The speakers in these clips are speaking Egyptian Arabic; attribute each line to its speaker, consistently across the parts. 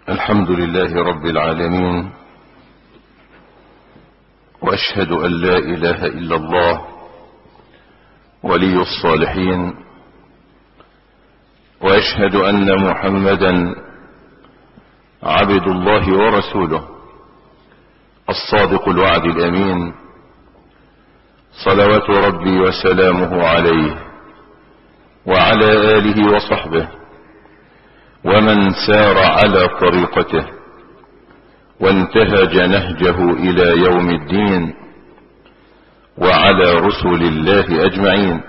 Speaker 1: الحمد لله رب العالمين واشهد ان لا اله الا الله ولي الصالحين واشهد ان محمدا عبد الله ورسوله الصادق الوعد الامين صلوات ربي وسلامه عليه وعلى اله وصحبه ومن سار على طريقته وانتهج نهجه الى يوم الدين وعلى رسل الله اجمعين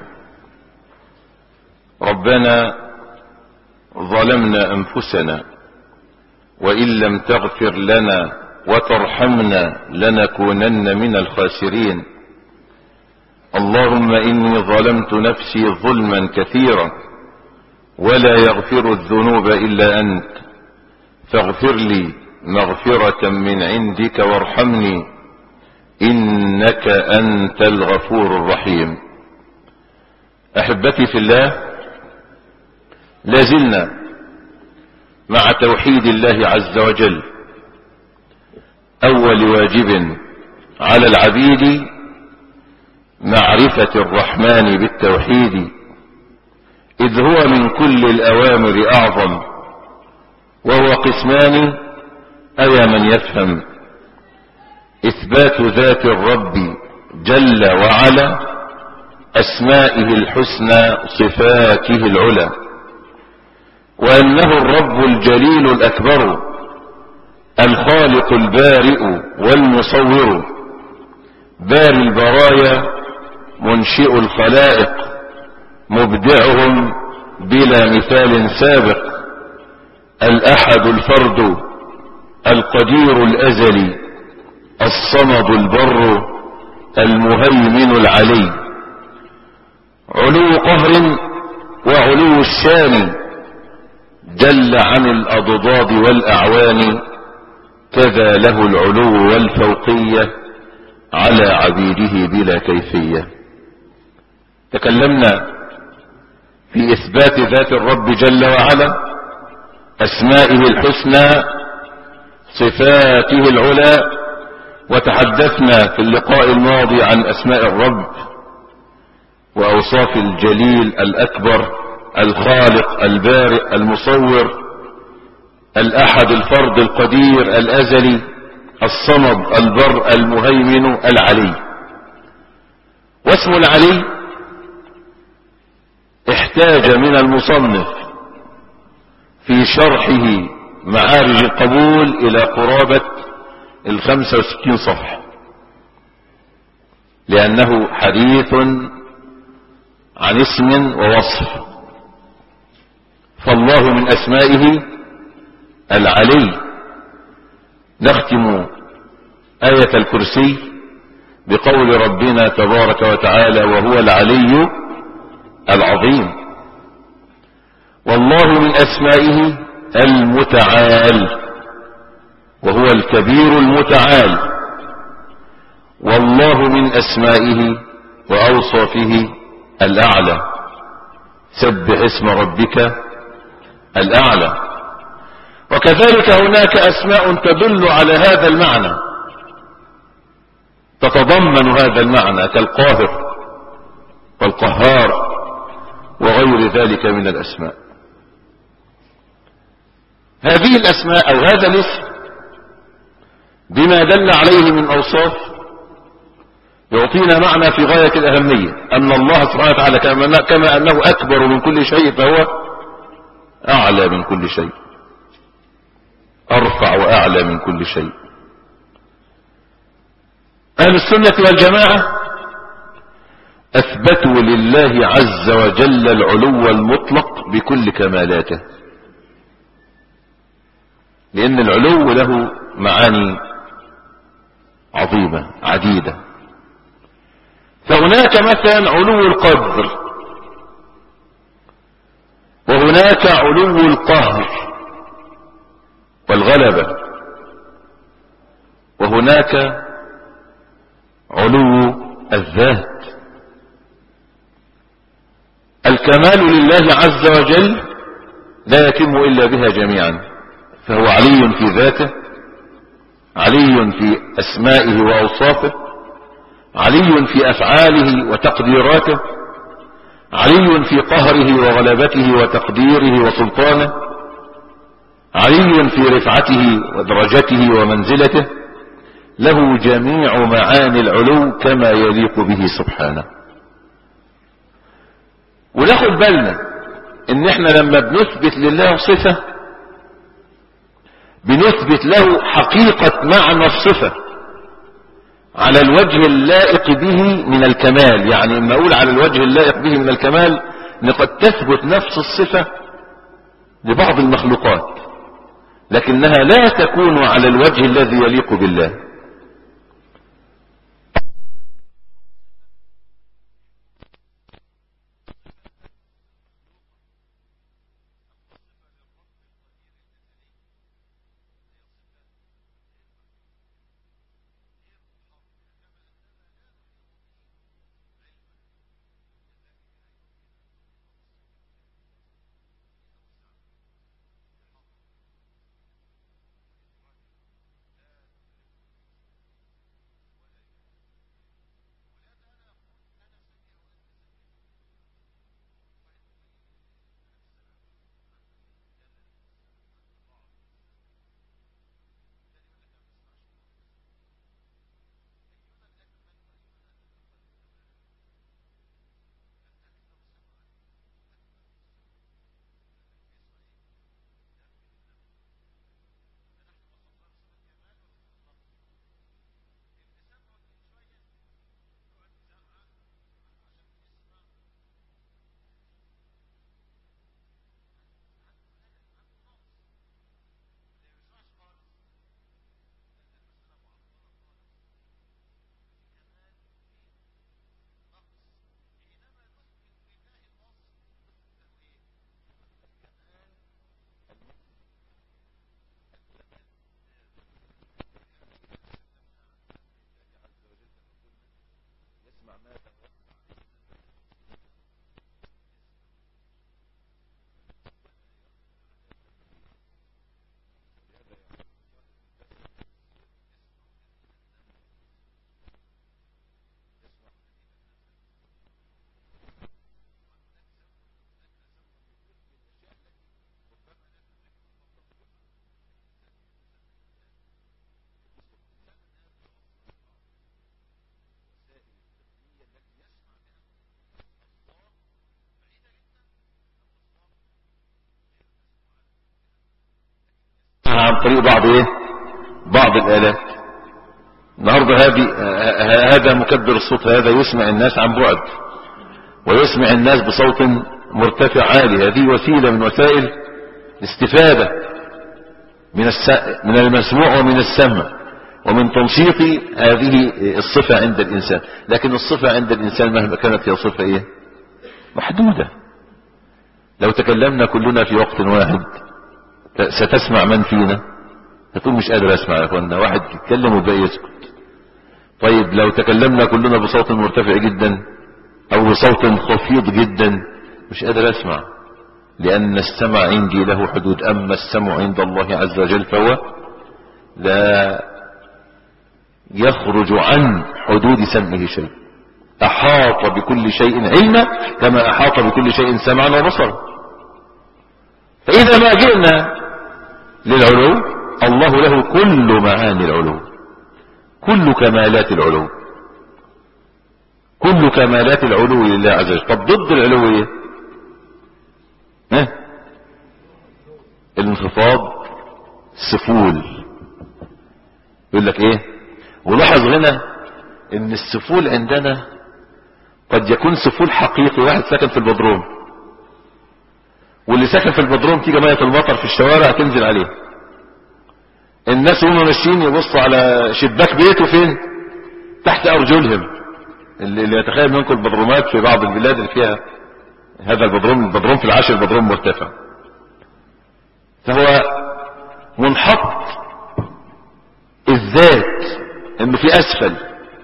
Speaker 1: ربنا ظلمنا انفسنا وان لم تغفر لنا وترحمنا لنكونن من الخاسرين اللهم اني ظلمت نفسي ظلما كثيرا ولا يغفر الذنوب الا انت فاغفر لي مغفرة من عندك وارحمني انك انت الغفور الرحيم احبتي في الله لازلنا مع توحيد الله عز وجل اول واجب على العبيد معرفة الرحمن بالتوحيد اذ هو من كل الاوامر اعظم وهو قسمان ايا من يفهم اثبات ذات الرب جل وعلا اسمائه الحسنى صفاته العلى وانه الرب الجليل الاكبر الخالق البارئ والمصور باري البرايا منشئ الخلائق مبدعهم بلا مثال سابق الاحد الفرد القدير الازلي الصمد البر المهيمن العلي علو قهر وعلو الشان جل عن الاضداد والاعوان كذا له العلو والفوقيه على عبيده بلا كيفيه تكلمنا في اثبات ذات الرب جل وعلا اسمائه الحسنى صفاته العلى وتحدثنا في اللقاء الماضي عن اسماء الرب واوصاف الجليل الاكبر الخالق البارئ المصور الاحد الفرد القدير الازلي الصمد البر المهيمن العلي واسم العلي احتاج من المصنف في شرحه معارج القبول الى قرابة الخمسة وستين صفحة لانه حديث عن اسم ووصف فالله من اسمائه العلي نختم آية الكرسي بقول ربنا تبارك وتعالى وهو العلي العظيم والله من اسمائه المتعال وهو الكبير المتعال والله من اسمائه واوصافه الاعلى سبح اسم ربك الاعلى وكذلك هناك اسماء تدل على هذا المعنى تتضمن هذا المعنى كالقاهر والقهار وغير ذلك من الاسماء هذه الاسماء او هذا الاسم بما دل عليه من اوصاف يعطينا معنى في غاية الاهمية ان الله سبحانه وتعالى كما انه اكبر من كل شيء فهو اعلى من كل شيء ارفع واعلى من كل شيء اهل السنة والجماعة اثبتوا لله عز وجل العلو المطلق بكل كمالاته لان العلو له معاني عظيمة عديدة فهناك مثلا علو القدر وهناك علو القهر والغلبة وهناك علو الذات الكمال لله عز وجل لا يتم إلا بها جميعا فهو علي في ذاته علي في أسمائه وأوصافه علي في أفعاله وتقديراته علي في قهره وغلبته وتقديره وسلطانه علي في رفعته ودرجته ومنزلته له جميع معاني العلو كما يليق به سبحانه وناخد بالنا ان احنا لما بنثبت لله صفة بنثبت له حقيقة معنى الصفة على الوجه اللائق به من الكمال يعني اما اقول على الوجه اللائق به من الكمال ان قد تثبت نفس الصفة لبعض المخلوقات لكنها لا تكون على الوجه الذي يليق بالله عن طريق بعض ايه بعض الالات النهاردة هذه هذا مكبر الصوت هذا يسمع الناس عن بعد ويسمع الناس بصوت مرتفع عالي هذه وسيلة من وسائل الاستفادة من الس... من المسموع ومن السمع ومن تنشيط هذه الصفة عند الإنسان لكن الصفة عند الإنسان مهما كانت هي صفة إيه محدودة لو تكلمنا كلنا في وقت واحد ستسمع من فينا تقول مش قادر اسمع يا اخوانا واحد يتكلم والباقي يسكت طيب لو تكلمنا كلنا بصوت مرتفع جدا او بصوت خفيض جدا مش قادر اسمع لان السمع عندي له حدود اما السمع عند الله عز وجل فهو لا يخرج عن حدود سمعه شيء احاط بكل شيء علما كما احاط بكل شيء سمعا وبصرا فاذا ما جئنا للعلو الله له كل معاني العلو كل كمالات العلو كل كمالات العلو لله عز وجل طب ضد العلو ايه ها الانخفاض السفول يقول لك ايه ولاحظ هنا ان السفول عندنا قد يكون سفول حقيقي واحد ساكن في البدروم واللي ساكن في البدروم تيجي ميه المطر في الشوارع تنزل عليه الناس وهم ماشيين يبصوا على شباك بيته فين تحت ارجلهم اللي, اللي يتخيل منكم البدرومات في بعض البلاد اللي فيها هذا البدروم البدروم في العاشر البدروم مرتفع فهو منحط الذات انه في اسفل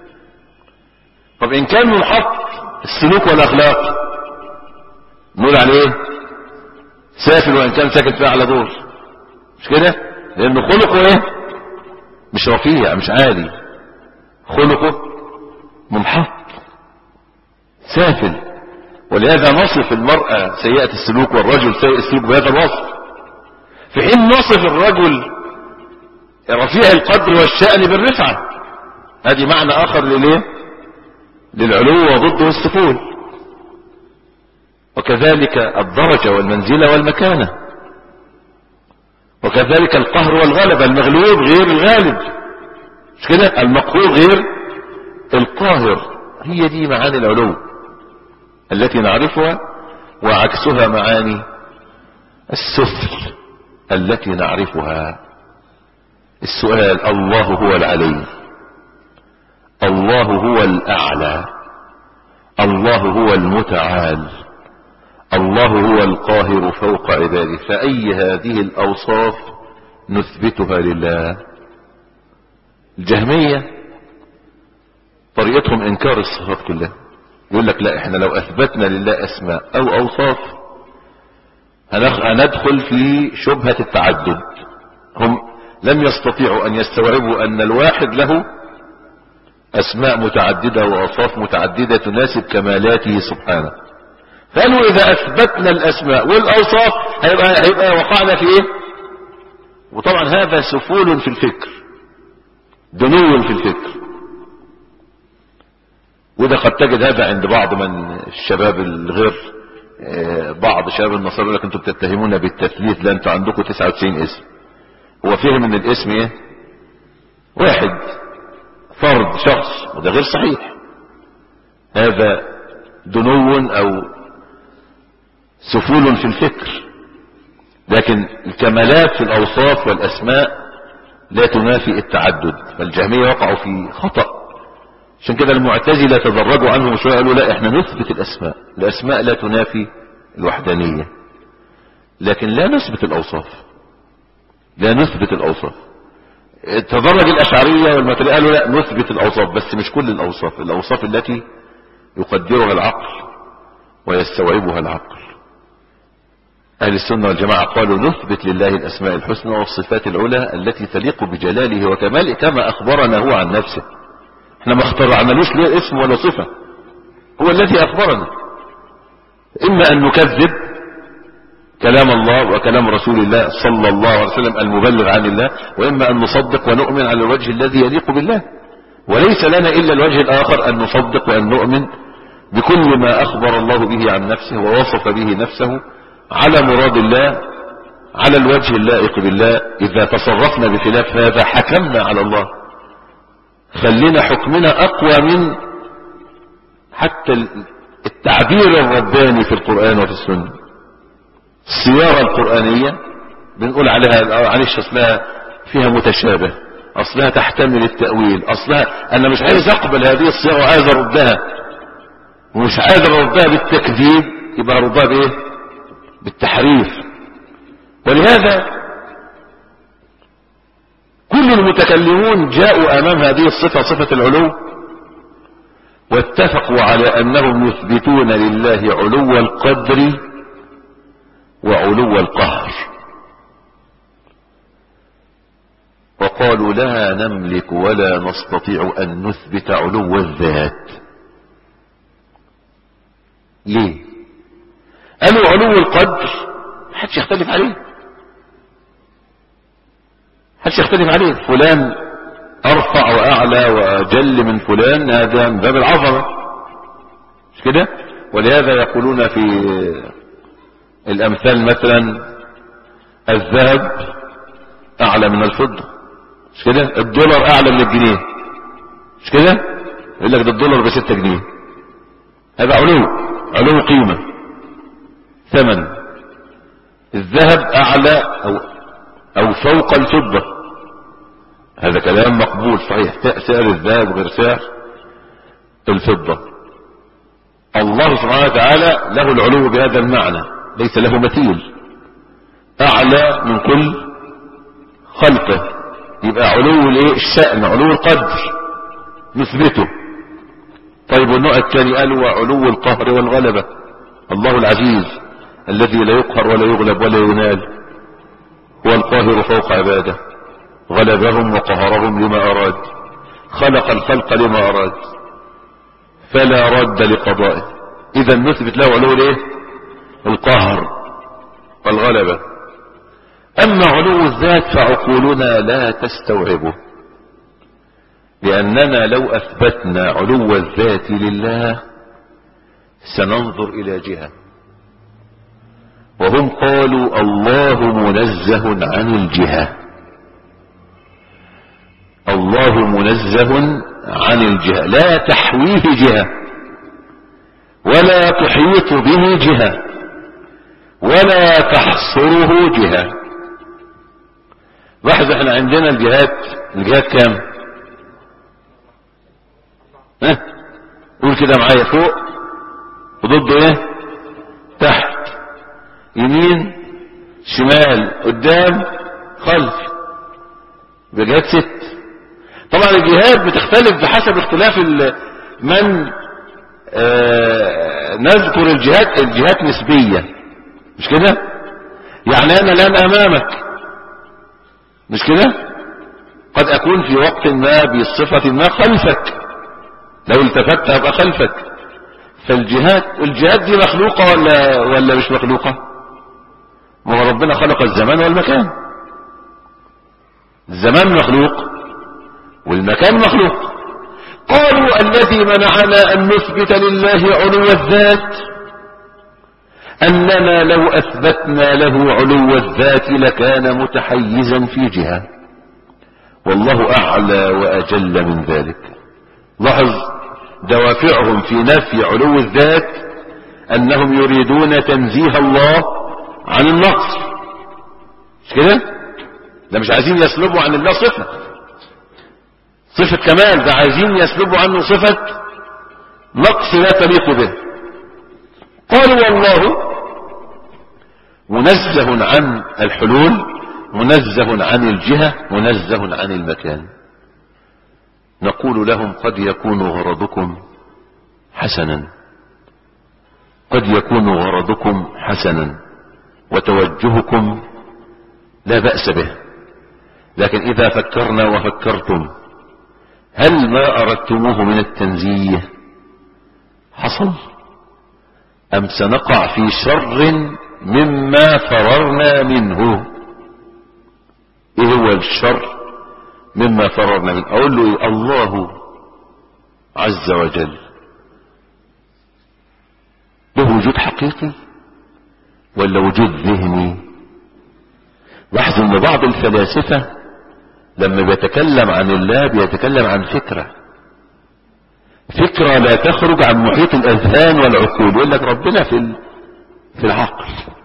Speaker 1: طب ان كان منحط السلوك والاخلاق نقول عليه سافل وان كان ساكن في اعلى دور مش كده لانه خلقه ايه مش رفيع مش عالي خلقه منحط سافل ولهذا نصف المرأة سيئة السلوك والرجل سيء السلوك بهذا الوصف في حين نصف الرجل رفيع القدر والشأن بالرفعة هذه معنى آخر لليه للعلو وضده السفول وكذلك الدرجة والمنزلة والمكانة وكذلك القهر والغلبة المغلوب غير الغالب مش كده المقهور غير القاهر هي دي معاني العلو التي نعرفها وعكسها معاني السفل التي نعرفها السؤال الله هو العلي الله هو الأعلى الله هو المتعال الله هو القاهر فوق عباده فأي هذه الأوصاف نثبتها لله الجهمية طريقتهم إنكار الصفات كلها يقول لك لا احنا لو أثبتنا لله أسماء أو أوصاف هندخل في شبهة التعدد هم لم يستطيعوا أن يستوعبوا أن الواحد له أسماء متعددة وأوصاف متعددة تناسب كمالاته سبحانه قالوا إذا أثبتنا الأسماء والأوصاف هيبقى, هيبقى وقعنا في إيه وطبعا هذا سفول في الفكر دنو في الفكر وده قد تجد هذا عند بعض من الشباب الغير بعض شباب النصارى يقول لك انتم بتتهمونا بالتثليث لا انتوا عندكم 99 اسم هو فهم ان الاسم ايه واحد فرد شخص وده غير صحيح هذا دنو او سفول في الفكر لكن الكمالات في الاوصاف والاسماء لا تنافي التعدد فالجهمية وقعوا في خطأ عشان كده المعتزلة تدرجوا عنهم شوية قالوا لا احنا نثبت الاسماء الاسماء لا تنافي الوحدانية لكن لا نثبت الاوصاف لا نثبت الاوصاف تدرج الاشعرية والماتريال قالوا لا نثبت الاوصاف بس مش كل الاوصاف الاوصاف التي يقدرها العقل ويستوعبها العقل اهل السنة والجماعة قالوا نثبت لله الاسماء الحسنى والصفات العلى التي تليق بجلاله وكماله كما اخبرنا هو عن نفسه احنا ما اخترعنالوش ليه اسم ولا صفة هو الذي اخبرنا اما ان نكذب كلام الله وكلام رسول الله صلى الله عليه وسلم المبلغ عن الله واما ان نصدق ونؤمن على الوجه الذي يليق بالله وليس لنا الا الوجه الاخر ان نصدق وان نؤمن بكل ما اخبر الله به عن نفسه ووصف به نفسه على مراد الله على الوجه اللائق بالله اذا تصرفنا بخلاف هذا حكمنا على الله خلينا حكمنا اقوى من حتى التعبير الرباني في القرآن وفي السنة السيارة القرآنية بنقول عليها معلش اصلها فيها متشابه اصلها تحتمل التأويل اصلها انا مش عايز اقبل هذه الصيغة وعايز اردها ومش عايز اردها بالتكذيب يبقى اردها بايه بالتحريف ولهذا كل المتكلمون جاءوا امام هذه الصفة صفة العلو واتفقوا على انهم يثبتون لله علو القدر وعلو القهر وقالوا لا نملك ولا نستطيع ان نثبت علو الذات ليه قالوا علو القدر محدش يختلف عليه محدش يختلف عليه فلان ارفع واعلى واجل من فلان هذا من باب العظمة مش كده ولهذا يقولون في الامثال مثلا الذهب اعلى من الفضة مش كده الدولار اعلى من الجنيه مش كده يقول لك ده الدولار بستة جنيه هذا علو علو قيمة ثمن الذهب اعلى او او فوق الفضة هذا كلام مقبول صحيح سعر الذهب غير سعر الفضة الله سبحانه وتعالى له العلو بهذا المعنى ليس له مثيل اعلى من كل خلقه يبقى علو الايه الشأن علو القدر نثبته طيب والنوع الثاني قال هو علو القهر والغلبة الله العزيز الذي لا يقهر ولا يغلب ولا ينال هو القاهر فوق عباده غلبهم وقهرهم لما أراد خلق الخلق لما أراد فلا رد لقضائه إذا نثبت له علو الايه القهر والغلبة أما علو الذات فعقولنا لا تستوعبه لأننا لو أثبتنا علو الذات لله سننظر إلى جهة وهم قالوا الله منزه عن الجهة الله منزه عن الجهة لا تحويه جهة ولا تحيط به جهة ولا تحصره جهة لاحظ احنا عندنا الجهات الجهات كام ها قول كده معايا فوق وضده ايه تحت يمين شمال قدام خلف بجهات ست طبعا الجهات بتختلف بحسب اختلاف من آه نذكر الجهات الجهات نسبية مش كده يعني انا الان امامك مش كده قد اكون في وقت ما بصفة ما خلفك لو التفت هبقى خلفك فالجهات الجهات دي مخلوقة ولا ولا مش مخلوقة ما هو ربنا خلق الزمان والمكان الزمان مخلوق والمكان مخلوق قالوا الذي منعنا أن نثبت لله علو الذات أننا لو أثبتنا له علو الذات لكان متحيزا في جهة والله أعلى وأجل من ذلك لاحظ دوافعهم في نفي علو الذات أنهم يريدون تنزيه الله عن النقص مش كده ده مش عايزين يسلبوا عن الله صفة صفة كمال ده عايزين يسلبوا عنه صفة نقص لا تليق به قالوا والله منزه عن الحلول منزه عن الجهة منزه عن المكان نقول لهم قد يكون غرضكم حسنا قد يكون غرضكم حسنا وتوجهكم لا بأس به لكن إذا فكرنا وفكرتم هل ما أردتموه من التنزيه حصل أم سنقع في شر مما فررنا منه ايه هو الشر مما فررنا منه اقول له إيه؟ الله عز وجل له وجود حقيقي ولا وجود ذهني لاحظ ان بعض الفلاسفة لما بيتكلم عن الله بيتكلم عن فكرة فكرة لا تخرج عن محيط الاذهان والعقول يقول لك ربنا في في العقل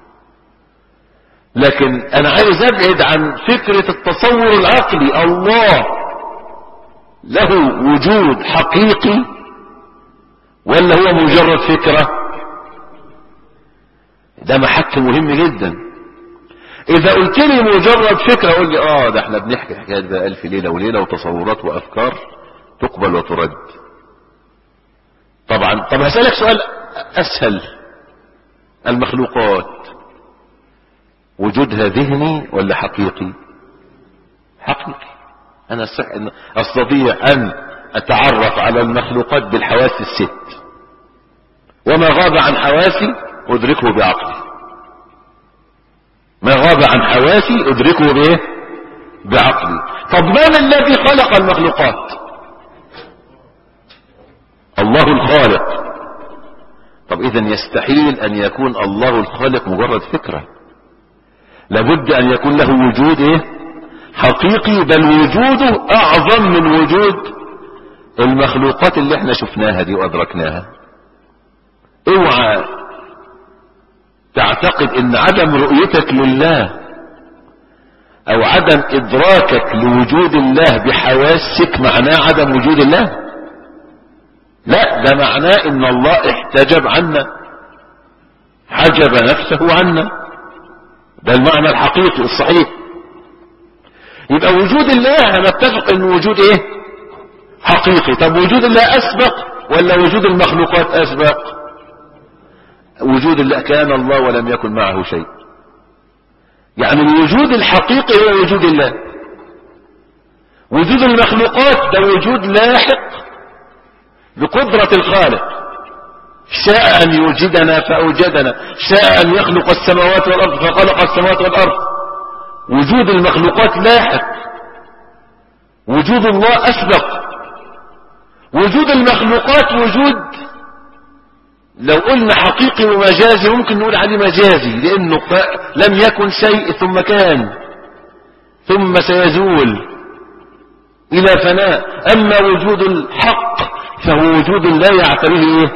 Speaker 1: لكن انا عايز ابعد عن فكرة التصور العقلي الله له وجود حقيقي ولا هو مجرد فكرة ده محك مهم جدا اذا قلت لي مجرد فكرة قول لي اه ده احنا بنحكي حكايات بقى الف ليلة وليلة وتصورات وافكار تقبل وترد طبعا طب هسألك سؤال اسهل المخلوقات وجودها ذهني ولا حقيقي حقيقي انا استطيع ان اتعرف على المخلوقات بالحواس الست وما غاب عن حواسي ادركه بعقلي ما غاب عن حواسي ادركه بايه بعقلي طب من الذي خلق المخلوقات الله الخالق طب اذا يستحيل ان يكون الله الخالق مجرد فكرة لابد ان يكون له وجود ايه حقيقي بل وجوده اعظم من وجود المخلوقات اللي احنا شفناها دي وادركناها اوعى تعتقد ان عدم رؤيتك لله او عدم ادراكك لوجود الله بحواسك معناه عدم وجود الله لا ده معناه ان الله احتجب عنا حجب نفسه عنا ده المعنى الحقيقي الصحيح يبقى وجود الله هنتفق ان وجود ايه حقيقي طب وجود الله اسبق ولا وجود المخلوقات اسبق وجود الله كان الله ولم يكن معه شيء يعني الوجود الحقيقي هو وجود الله وجود المخلوقات ده وجود لاحق بقدرة الخالق شاء أن يوجدنا فأوجدنا شاء أن يخلق السماوات والأرض فخلق السماوات والأرض وجود المخلوقات لاحق وجود الله أسبق وجود المخلوقات وجود لو قلنا حقيقي ومجازي ممكن نقول عليه مجازي لأنه لم يكن شيء ثم كان ثم سيزول إلى فناء أما وجود الحق فهو وجود لا يعتريه إيه؟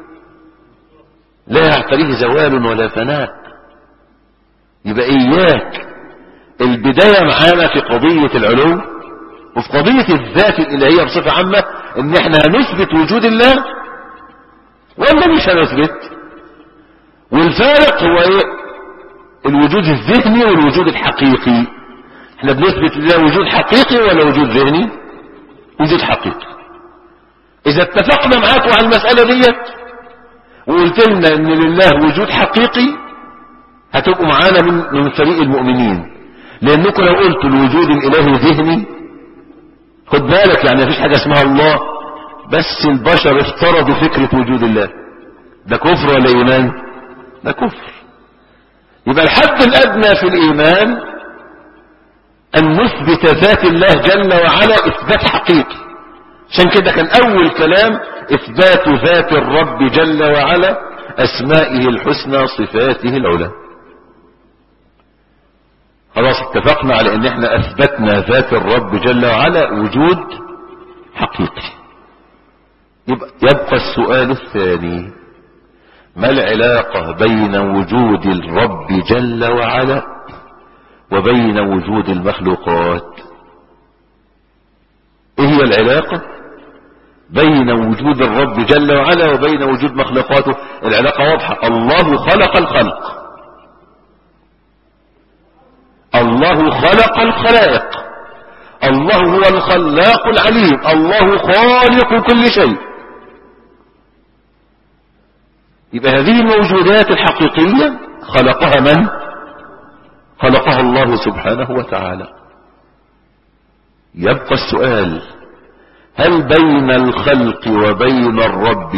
Speaker 1: لا يعتريه زوال ولا فناء يبقى إياك البداية معانا في قضية العلو وفي قضية الذات الإلهية بصفة عامة إن إحنا هنثبت وجود الله ولا مش هنثبت والفارق هو إيه؟ الوجود الذهني والوجود الحقيقي احنا بنثبت لله وجود حقيقي ولا وجود ذهني وجود حقيقي اذا اتفقنا معاكم على المسألة ديت وقلت لنا ان لله وجود حقيقي هتبقوا معانا من, من فريق المؤمنين لانكم لو قلتوا الوجود الالهي ذهني خد بالك يعني مفيش حاجة اسمها الله بس البشر افترضوا فكرة وجود الله ده كفر ولا ايمان ده كفر يبقى الحد الادنى في الايمان ان نثبت ذات الله جل وعلا اثبات حقيقي عشان كده كان اول كلام اثبات ذات الرب جل وعلا اسمائه الحسنى صفاته العلى خلاص اتفقنا على ان احنا اثبتنا ذات الرب جل وعلا وجود حقيقي يبقى, يبقى السؤال الثاني ما العلاقة بين وجود الرب جل وعلا وبين وجود المخلوقات ايه هي العلاقة بين وجود الرب جل وعلا وبين وجود مخلوقاته العلاقة واضحة الله خلق الخلق الله خلق الخلائق الله هو الخلاق العليم الله خالق كل شيء يبقى هذه الموجودات الحقيقية خلقها من خلقها الله سبحانه وتعالى يبقى السؤال هل بين الخلق وبين الرب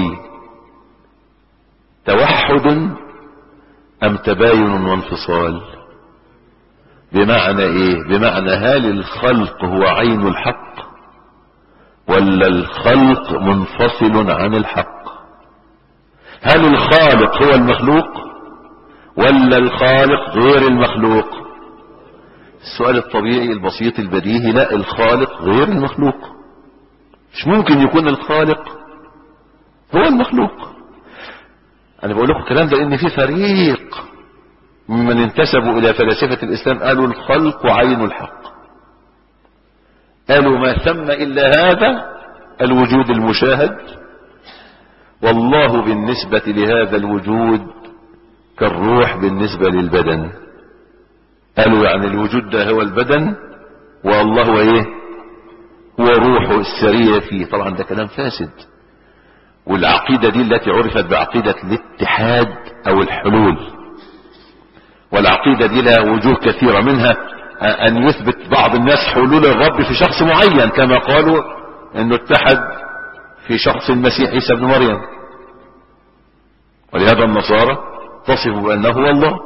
Speaker 1: توحد ام تباين وانفصال بمعنى ايه بمعنى هل الخلق هو عين الحق ولا الخلق منفصل عن الحق هل الخالق هو المخلوق ولا الخالق غير المخلوق السؤال الطبيعي البسيط البديهي لا الخالق غير المخلوق مش ممكن يكون الخالق هو المخلوق انا بقول لكم الكلام ده ان في فريق ممن انتسبوا الى فلاسفة الاسلام قالوا الخلق عين الحق قالوا ما ثم الا هذا الوجود المشاهد والله بالنسبة لهذا الوجود كالروح بالنسبة للبدن قالوا يعني الوجود ده هو البدن والله هو ايه هو روحه السرية فيه طبعا ده كلام فاسد والعقيدة دي التي عرفت بعقيدة الاتحاد او الحلول والعقيدة دي لها وجوه كثيرة منها ان يثبت بعض الناس حلول الرب في شخص معين كما قالوا انه اتحد في شخص المسيح عيسى بن مريم ولهذا النصارى تصف بأنه هو الله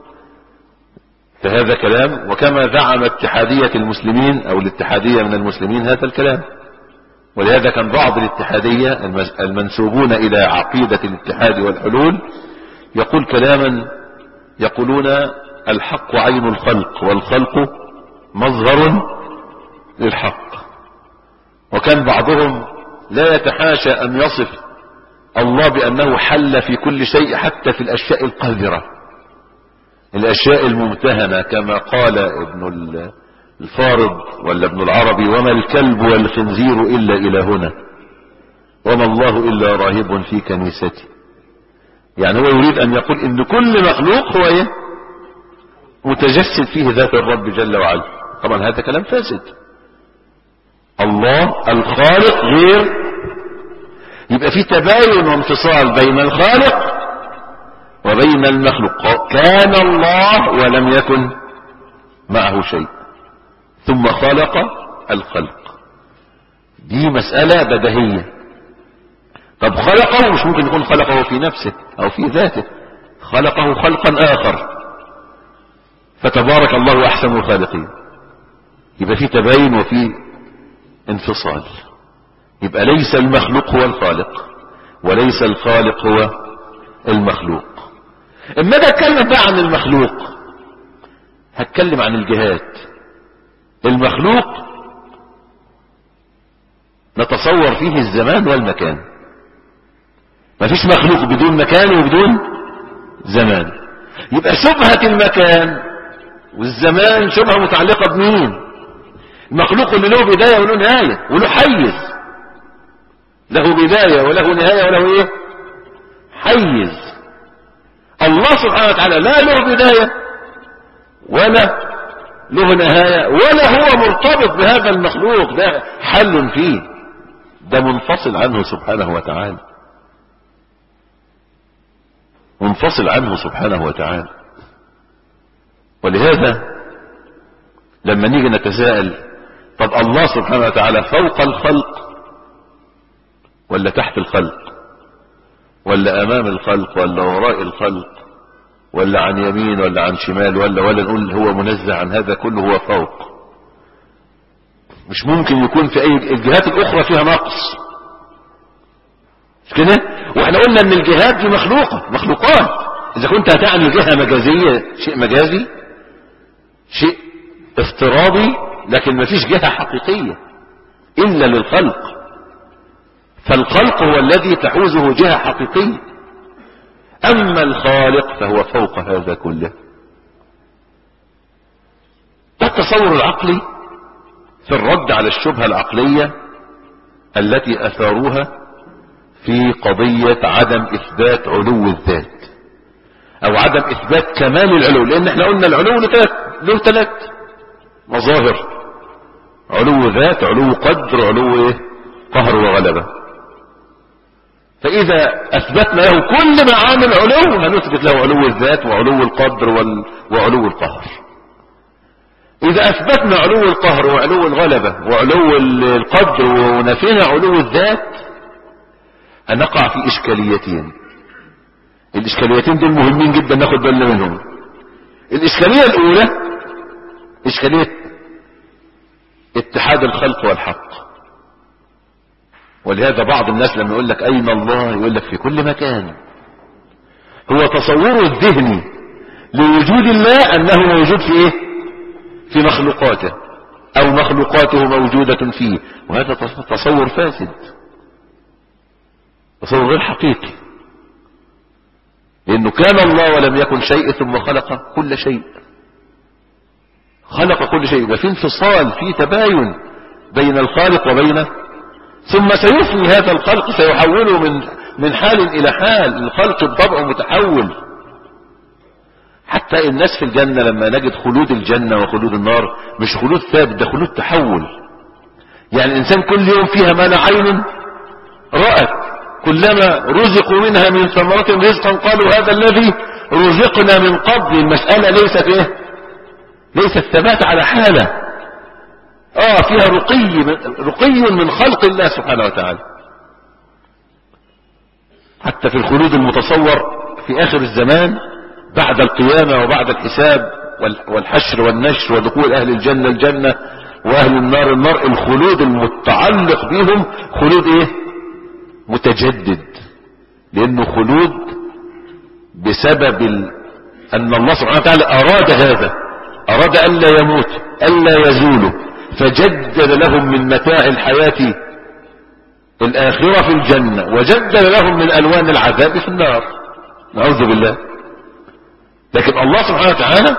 Speaker 1: فهذا كلام وكما زعم اتحادية المسلمين أو الاتحادية من المسلمين هذا الكلام ولهذا كان بعض الاتحادية المنسوبون إلى عقيدة الاتحاد والحلول يقول كلاما يقولون الحق عين الخلق والخلق مظهر للحق وكان بعضهم لا يتحاشى أن يصف الله بأنه حل في كل شيء حتى في الأشياء القذرة الأشياء الممتهنة كما قال ابن الفارض ولا ابن العربي وما الكلب والخنزير إلا إلى هنا وما الله إلا راهب في كنيستي يعني هو يريد أن يقول إن كل مخلوق هو إيه متجسد فيه ذات الرب جل وعلا طبعا هذا كلام فاسد الله الخالق غير يبقى في تباين وانفصال بين الخالق وبين المخلوق كان الله ولم يكن معه شيء ثم خلق الخلق دي مسألة بدهية طب خلقه مش ممكن يكون خلقه في نفسه او في ذاته خلقه خلقا اخر فتبارك الله احسن الخالقين يبقى في تباين وفي انفصال يبقى ليس المخلوق هو الخالق وليس الخالق هو المخلوق اما ده اتكلم بقى عن المخلوق هتكلم عن الجهات المخلوق نتصور فيه الزمان والمكان مفيش مخلوق بدون مكان وبدون زمان يبقى شبهة المكان والزمان شبهة متعلقة بمين المخلوق اللي له بداية وله نهاية وله حيز له بداية وله نهاية وله ايه حيز الله سبحانه وتعالى لا له بداية ولا له نهاية ولا هو مرتبط بهذا المخلوق ده حل فيه ده منفصل عنه سبحانه وتعالى منفصل عنه سبحانه وتعالى ولهذا لما نيجي نتساءل طب الله سبحانه وتعالى فوق الخلق ولا تحت الخلق ولا امام الخلق ولا وراء الخلق ولا عن يمين ولا عن شمال ولا ولا نقول هو منزه عن هذا كله هو فوق مش ممكن يكون في اي الجهات الاخرى فيها نقص مش كده واحنا قلنا ان الجهات دي مخلوقة مخلوقات اذا كنت هتعني جهة مجازية شيء مجازي شيء افتراضي لكن مفيش جهة حقيقية الا للخلق فالخلق هو الذي تحوزه جهة حقيقية اما الخالق فهو فوق هذا كله التصور العقلي في الرد على الشبهة العقلية التي اثاروها في قضية عدم اثبات علو الذات او عدم اثبات كمال العلو لان احنا قلنا العلو له ثلاث له ثلاث مظاهر علو ذات علو قدر علو ايه قهر وغلبة فاذا اثبتنا له كل معاني العلو هنثبت له علو الذات وعلو القدر وال... وعلو القهر اذا اثبتنا علو القهر وعلو الغلبة وعلو القدر ونفينا علو الذات هنقع في اشكاليتين الاشكاليتين دول مهمين جدا ناخد بالنا منهم الاشكالية الاولى اشكالية اتحاد الخلق والحق ولهذا بعض الناس لما يقول لك اين الله يقول لك في كل مكان هو تصوره الذهني لوجود الله انه موجود في ايه في مخلوقاته او مخلوقاته موجودة فيه وهذا تصور فاسد تصور غير حقيقي لانه كان الله ولم يكن شيء ثم خلق كل شيء خلق كل شيء يبقى في انفصال في تباين بين الخالق وبين ثم سيفني هذا الخلق سيحوله من من حال الى حال الخلق بطبعه متحول حتى الناس في الجنة لما نجد خلود الجنة وخلود النار مش خلود ثابت ده خلود تحول يعني الانسان كل يوم فيها ما لا عين رأت كلما رزقوا منها من ثمرة رزقا قالوا هذا الذي رزقنا من قبل المسألة ليست ايه ليست ثبات على حالة اه فيها رقي من رقي من خلق الله سبحانه وتعالى حتى في الخلود المتصور في اخر الزمان بعد القيامة وبعد الحساب والحشر والنشر ودخول اهل الجنة الجنة واهل النار النار الخلود المتعلق بهم خلود ايه متجدد لانه خلود بسبب ال... ان الله سبحانه وتعالى اراد هذا اراد الا يموت الا يزولوا فجدد لهم من متاع الحياة الاخرة في الجنة وجدد لهم من الوان العذاب في النار نعوذ بالله لكن الله سبحانه وتعالى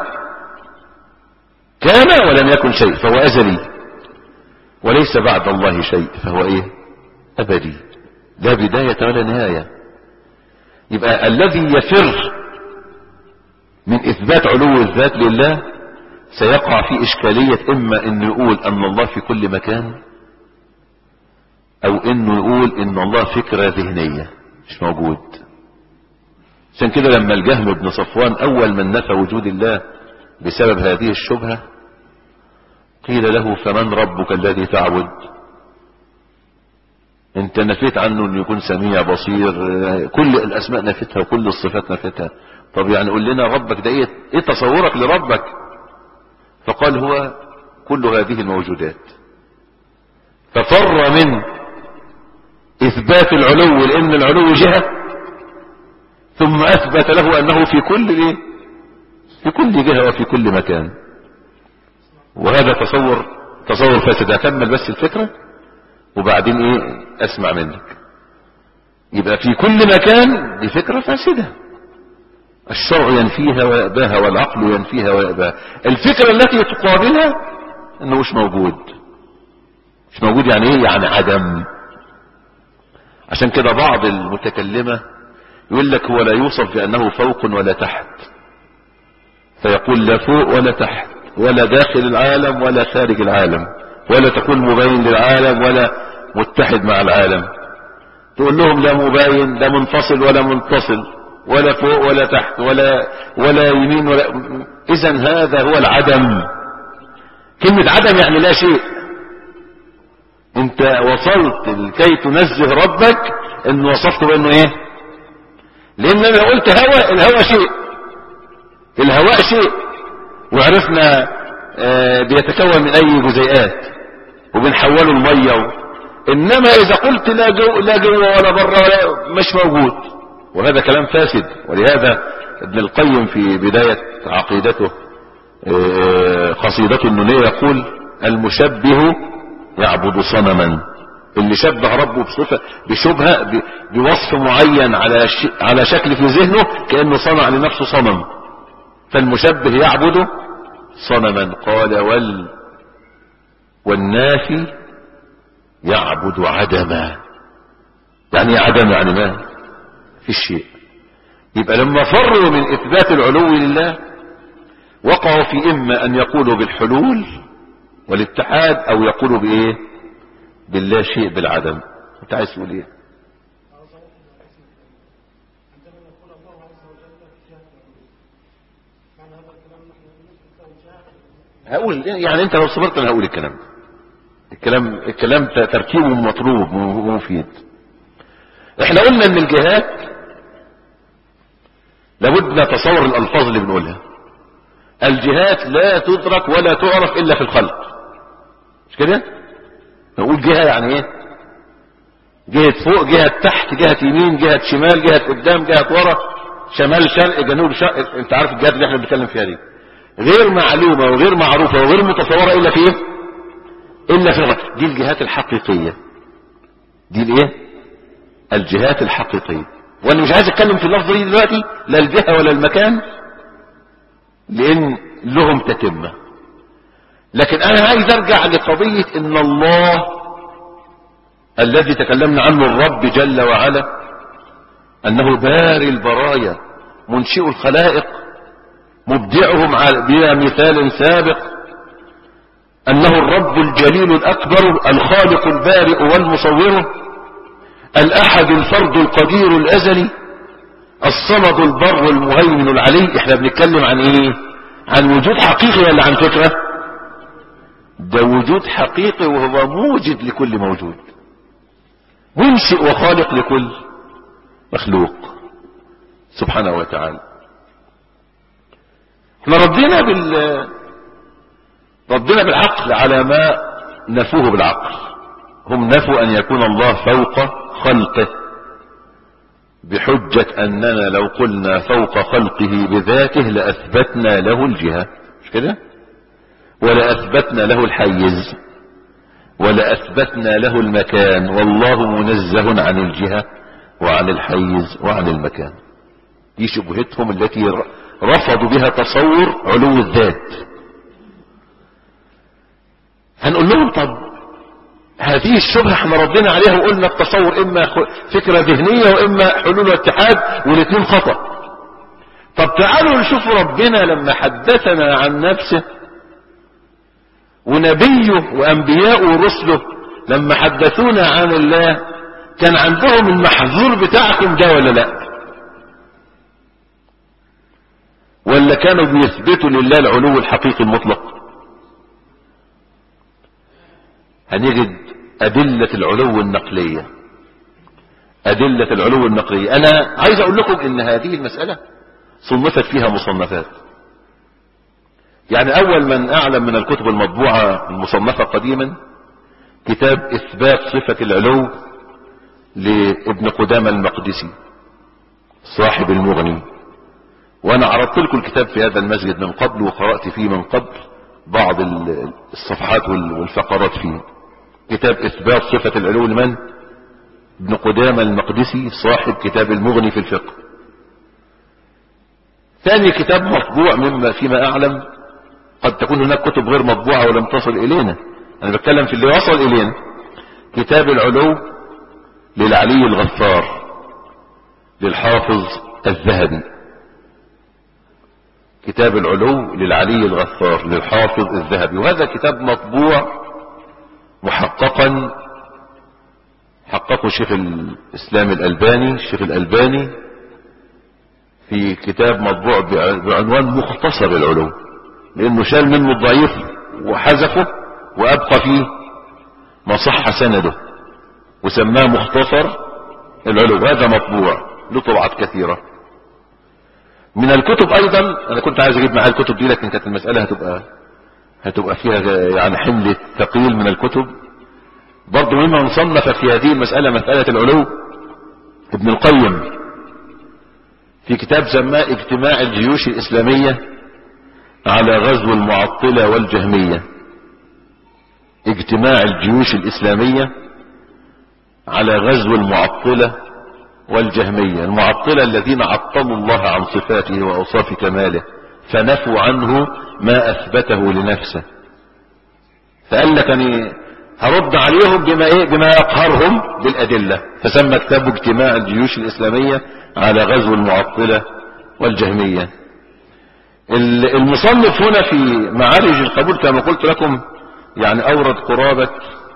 Speaker 1: كان ولم يكن شيء فهو ازلي وليس بعد الله شيء فهو ايه ابدي لا بداية ولا نهاية يبقى الذي يفر من اثبات علو الذات لله سيقع في اشكالية اما انه يقول ان الله في كل مكان او انه يقول ان الله فكرة ذهنية مش موجود عشان كده لما الجهم بن صفوان اول من نفى وجود الله بسبب هذه الشبهة قيل له فمن ربك الذي تعبد انت نفيت عنه انه يكون سميع بصير كل الاسماء نفيتها وكل الصفات نفيتها طب يعني قول لنا ربك ده ايه ايه تصورك لربك فقال هو كل هذه الموجودات ففر من اثبات العلو لان العلو جهة ثم اثبت له انه في كل ايه في كل جهة وفي كل مكان وهذا تصور تصور فاسد اكمل بس الفكرة وبعدين ايه اسمع منك يبقى في كل مكان دي فكرة فاسدة الشرع ينفيها ويأباها والعقل ينفيها ويأباها الفكرة التي تقابلها انه مش موجود مش موجود يعني ايه يعني عدم عشان كده بعض المتكلمة يقول لك هو لا يوصف بأنه فوق ولا تحت فيقول لا فوق ولا تحت ولا داخل العالم ولا خارج العالم ولا تكون مبين للعالم ولا متحد مع العالم تقول لهم لا مباين لا منفصل ولا منفصل ولا فوق ولا تحت ولا ولا يمين ولا اذا هذا هو العدم كلمة عدم يعني لا شيء انت وصلت لكي تنزه ربك ان وصفت بانه ايه لان انا قلت هواء الهواء شيء الهواء شيء وعرفنا آه بيتكون من اي جزيئات وبنحوله المية و... انما اذا قلت لا جو لا جوه ولا بره ولا مش موجود وهذا كلام فاسد ولهذا ابن القيم في بداية عقيدته آه قصيدته النونية يقول المشبه يعبد صنما اللي شبه ربه بصفة بشبهة بوصف معين على ش... على شكل في ذهنه كأنه صنع لنفسه صنم فالمشبه يعبد صنما قال وال والنافي يعبد عدما يعني عدم يعني ما في الشيء يبقى لما فروا من اثبات العلو لله وقعوا في اما ان يقولوا بالحلول والاتحاد او يقولوا بايه باللا شيء بالعدم انت عايز تقول ايه هقول يعني انت لو صبرت انا هقول الكلام ده الكلام الكلام تركيبه مطلوب ومفيد احنا قلنا ان الجهات لابد نتصور الالفاظ اللي بنقولها الجهات لا تدرك ولا تعرف الا في الخلق مش كده نقول جهة يعني ايه جهة فوق جهة تحت جهة يمين جهة شمال جهة قدام جهة ورا شمال شرق جنوب شرق انت عارف الجهات اللي احنا بنتكلم فيها دي غير معلومة وغير معروفة وغير متصورة الا في ايه الا في الغد دي الجهات الحقيقية دي الايه الجهات الحقيقية وانا مش عايز اتكلم في اللفظ دي دلوقتي لا الجهة ولا المكان لان لهم تتمة لكن انا عايز ارجع لقضية ان الله الذي تكلمنا عنه الرب جل وعلا انه باري البرايا منشئ الخلائق مبدعهم بلا مثال سابق انه الرب الجليل الاكبر الخالق البارئ والمصور الاحد الفرد القدير الازلي الصمد البر المهيمن العلي احنا بنتكلم عن ايه عن وجود حقيقي ولا عن فكرة ده وجود حقيقي وهو موجد لكل موجود منشئ وخالق لكل مخلوق سبحانه وتعالى احنا ردينا بال ردينا بالعقل على ما نفوه بالعقل هم نفوا ان يكون الله فوق خلقه بحجة اننا لو قلنا فوق خلقه بذاته لاثبتنا له الجهة مش كده ولا اثبتنا له الحيز ولا اثبتنا له المكان والله منزه عن الجهة وعن الحيز وعن المكان دي شبهتهم التي رفضوا بها تصور علو الذات هنقول لهم طب هذه الشبهة احنا ردينا عليها وقلنا التصور اما فكرة ذهنية واما حلول واتحاد والاثنين خطأ طب تعالوا نشوف ربنا لما حدثنا عن نفسه ونبيه وانبياءه ورسله لما حدثونا عن الله كان عندهم المحظور بتاعكم ده ولا لا ولا كانوا بيثبتوا لله العلو الحقيقي المطلق هنجد أدلة العلو النقلية أدلة العلو النقلية أنا عايز أقول لكم إن هذه المسألة صنفت فيها مصنفات يعني أول من أعلم من الكتب المطبوعة المصنفة قديما كتاب إثبات صفة العلو لابن قدامة المقدسي صاحب المغني وأنا عرضت لكم الكتاب في هذا المسجد من قبل وقرأت فيه من قبل بعض الصفحات والفقرات فيه كتاب إثبات صفة العلو لمن؟ ابن قدامة المقدسي صاحب كتاب المغني في الفقه ثاني كتاب مطبوع مما فيما أعلم قد تكون هناك كتب غير مطبوعة ولم تصل إلينا أنا بتكلم في اللي وصل إلينا كتاب العلو للعلي الغفار للحافظ الذهبي كتاب العلو للعلي الغفار للحافظ الذهبي وهذا كتاب مطبوع محققا حققه شيخ الإسلام الألباني الشيخ الألباني في كتاب مطبوع بعنوان مختصر العلو لأنه شال منه الضعيف وحذفه وأبقى فيه ما صح سنده وسماه مختصر العلو هذا مطبوع له طبعات كثيرة من الكتب أيضا أنا كنت عايز أجيب معايا الكتب دي لكن كانت المسألة هتبقى هتبقى فيها يعني حمل ثقيل من الكتب برضه مما مصنف في هذه المسألة مسألة العلو ابن القيم في كتاب سماه اجتماع الجيوش الإسلامية على غزو المعطلة والجهمية اجتماع الجيوش الإسلامية على غزو المعطلة والجهمية المعطلة الذين عطلوا الله عن صفاته وأوصاف كماله فنفوا عنه ما أثبته لنفسه فقال لك أني هرد عليهم بما, إيه بما يقهرهم بالأدلة فسمى كتاب اجتماع الجيوش الإسلامية على غزو المعطلة والجهمية المصنف هنا في معارج القبول كما قلت لكم يعني أورد قرابة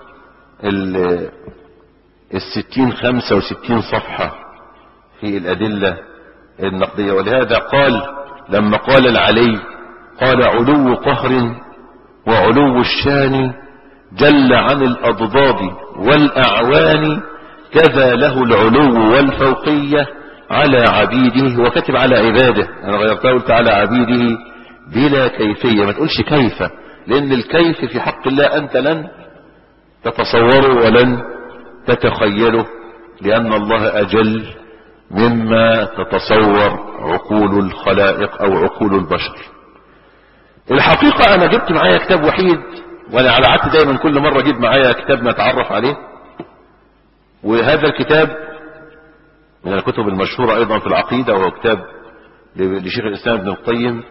Speaker 1: الستين خمسة وستين صفحة في الأدلة النقدية ولهذا قال لما قال العلي قال علو قهر وعلو الشان جل عن الأضداد والأعوان كذا له العلو والفوقية على عبيده وكتب على عباده أنا غيرتها قلت على عبيده بلا كيفية ما تقولش كيف لأن الكيف في حق الله أنت لن تتصوره ولن تتخيله لأن الله أجل مما تتصور عقول الخلائق أو عقول البشر الحقيقة أنا جبت معايا كتاب وحيد وأنا على عادتي دايما كل مرة أجيب معايا كتاب نتعرف عليه وهذا الكتاب من الكتب المشهورة أيضا في العقيدة وهو كتاب لشيخ الإسلام ابن القيم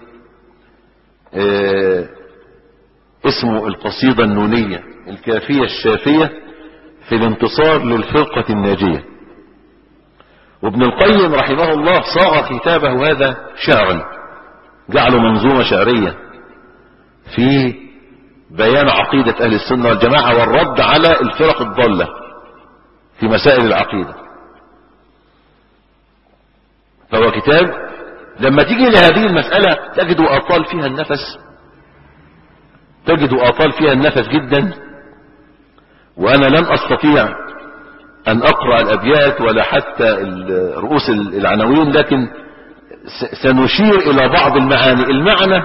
Speaker 1: اسمه القصيدة النونية الكافية الشافية في الانتصار للفرقة الناجية وابن القيم رحمه الله صاغ كتابه هذا شعرا جعله منظومة شعرية في بيان عقيدة أهل السنة والجماعة والرد على الفرق الضالة في مسائل العقيدة فهو كتاب لما تيجي لهذه المسألة تجد أطال فيها النفس تجد أطال فيها النفس جدا وأنا لن أستطيع أن أقرأ الأبيات ولا حتى رؤوس العناوين لكن سنشير إلى بعض المعاني المعنى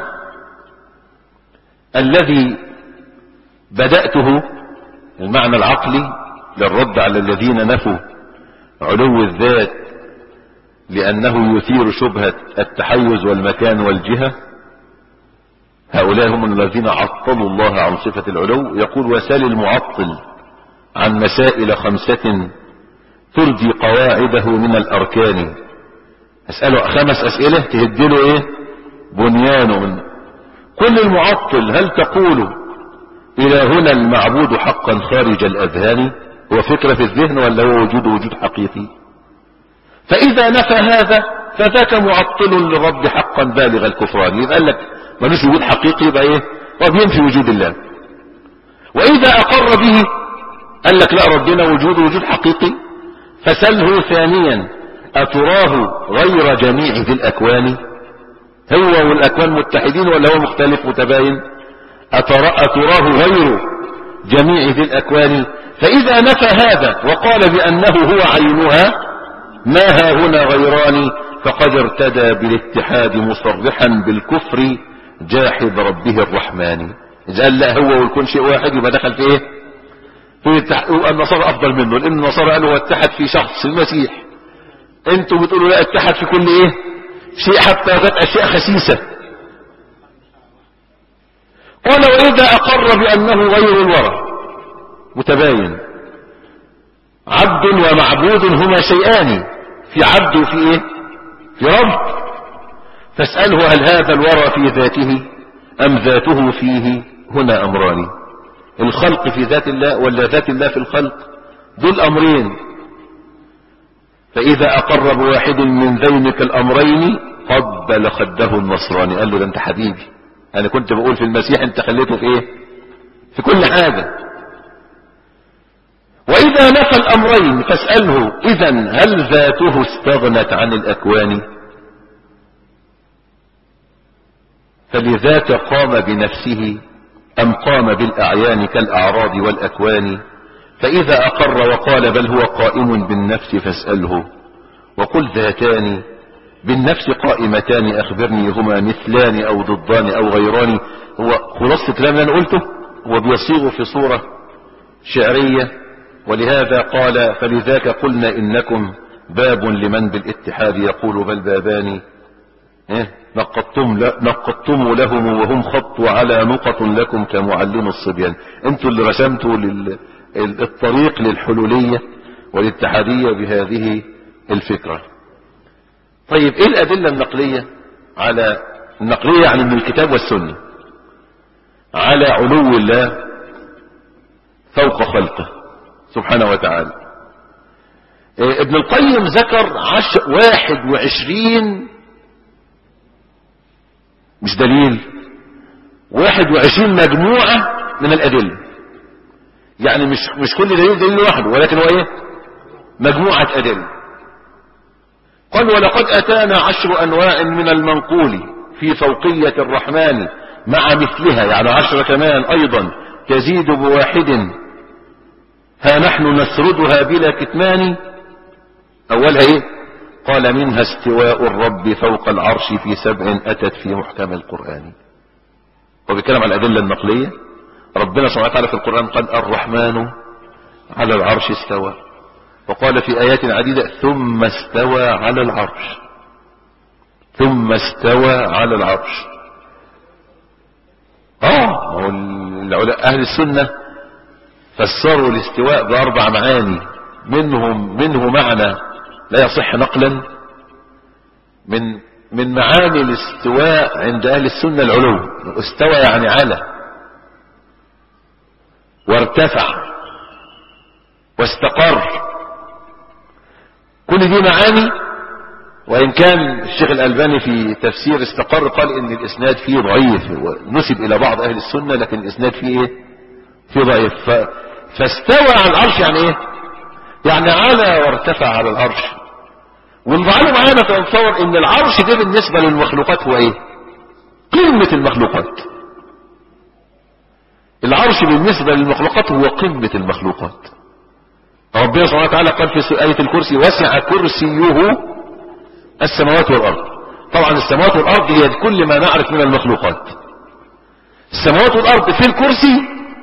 Speaker 1: الذي بدأته المعنى العقلي للرد على الذين نفوا علو الذات لأنه يثير شبهة التحيز والمكان والجهة هؤلاء هم الذين عطلوا الله عن صفة العلو يقول وسال المعطل عن مسائل خمسة ترجي قواعده من الأركان أسأله خمس أسئلة تهدله إيه بنيانه من كل المعطل هل تقول إلى هنا المعبود حقا خارج الأذهان هو فكرة في الذهن ولا هو وجود وجود حقيقي فإذا نفى هذا فذاك معطل للرب حقا بالغ الكفران يبقى قال لك ملوش وجود حقيقي يبقى ايه طب ينفي وجود الله وإذا أقر به قال لك لا ربنا وجود وجود حقيقي فسله ثانيا أتراه غير جميع ذي الأكوان هو والأكوان متحدين ولا هو مختلف متباين أتراه غير جميع ذي الأكوان فإذا نفى هذا وقال بأنه هو عينها ما ها هنا غيران فقد ارتدى بالاتحاد مصرحا بالكفر جاحد ربه الرحمن إذا قال لا هو ويكون شيء واحد يبقى دخل في ايه في التح... النصارى افضل منه لان النصارى قالوا هو اتحد في شخص المسيح انتوا بتقولوا لا اتحد في كل ايه شيء حتى ذات اشياء خسيسة قال واذا اقر بانه غير الورى متباين عبد ومعبود هما شيئان في عبد وفي ايه في رب فاسأله هل هذا الورى في ذاته ام ذاته فيه هنا امران الخلق في ذات الله ولا ذات الله في الخلق دول امرين فاذا اقر بواحد من ذينك الامرين قبل خده النصراني قال له ده انت حبيبي انا كنت بقول في المسيح انت خليته في ايه في كل حاجة واذا نفى الامرين فاسأله اذا هل ذاته استغنت عن الاكوان فلذاك قام بنفسه أم قام بالأعيان كالأعراض والأكوان فإذا أقر وقال بل هو قائم بالنفس فاسأله وقل ذاتان بالنفس قائمتان أخبرني هما مثلان أو ضدان أو غيران هو خلاصة الكلام اللي أنا قلته هو بيصيغ في صورة شعرية ولهذا قال فلذاك قلنا إنكم باب لمن بالاتحاد يقول بل بابان إيه؟ نقضتم, نقضتم لهم وهم خطوا على نقط لكم كمعلم الصبيان انتوا اللي رسمتوا لل... الطريق للحلولية والاتحادية بهذه الفكرة طيب ايه الادلة النقلية على النقلية يعني من الكتاب والسنة على علو الله فوق خلقه سبحانه وتعالى إيه ابن القيم ذكر عش... واحد وعشرين مش دليل واحد وعشرين مجموعة من الأدلة يعني مش, مش كل دليل دليل واحد ولكن هو ايه مجموعة أدلة قال ولقد أتانا عشر أنواع من المنقول في فوقية الرحمن مع مثلها يعني عشر كمان أيضا تزيد بواحد ها نحن نسردها بلا كتمان أولها ايه قال منها استواء الرب فوق العرش في سبع أتت في محكم القرآن وبيتكلم عن الأدلة النقلية ربنا سبحانه وتعالى في القرآن قال الرحمن على العرش استوى وقال في آيات عديدة ثم استوى على العرش ثم استوى على العرش اه أهل السنة فسروا الاستواء بأربع معاني منهم منه معنى لا يصح نقلا من من معاني الاستواء عند اهل السنة العلو استوى يعني على وارتفع واستقر كل دي معاني وان كان الشيخ الالباني في تفسير استقر قال ان الاسناد فيه ضعيف ونسب الى بعض اهل السنة لكن الاسناد فيه ايه فيه ضعيف ف... فاستوى على العرش يعني ايه يعني على وارتفع على العرش والمعاني معانا تتصور ان العرش ده بالنسبة للمخلوقات هو ايه قمة المخلوقات العرش بالنسبة للمخلوقات هو قمة المخلوقات ربنا سبحانه وتعالى قال في آية الكرسي وسع كرسيه السماوات والأرض طبعا السماوات والأرض هي كل ما نعرف من المخلوقات السماوات والأرض في الكرسي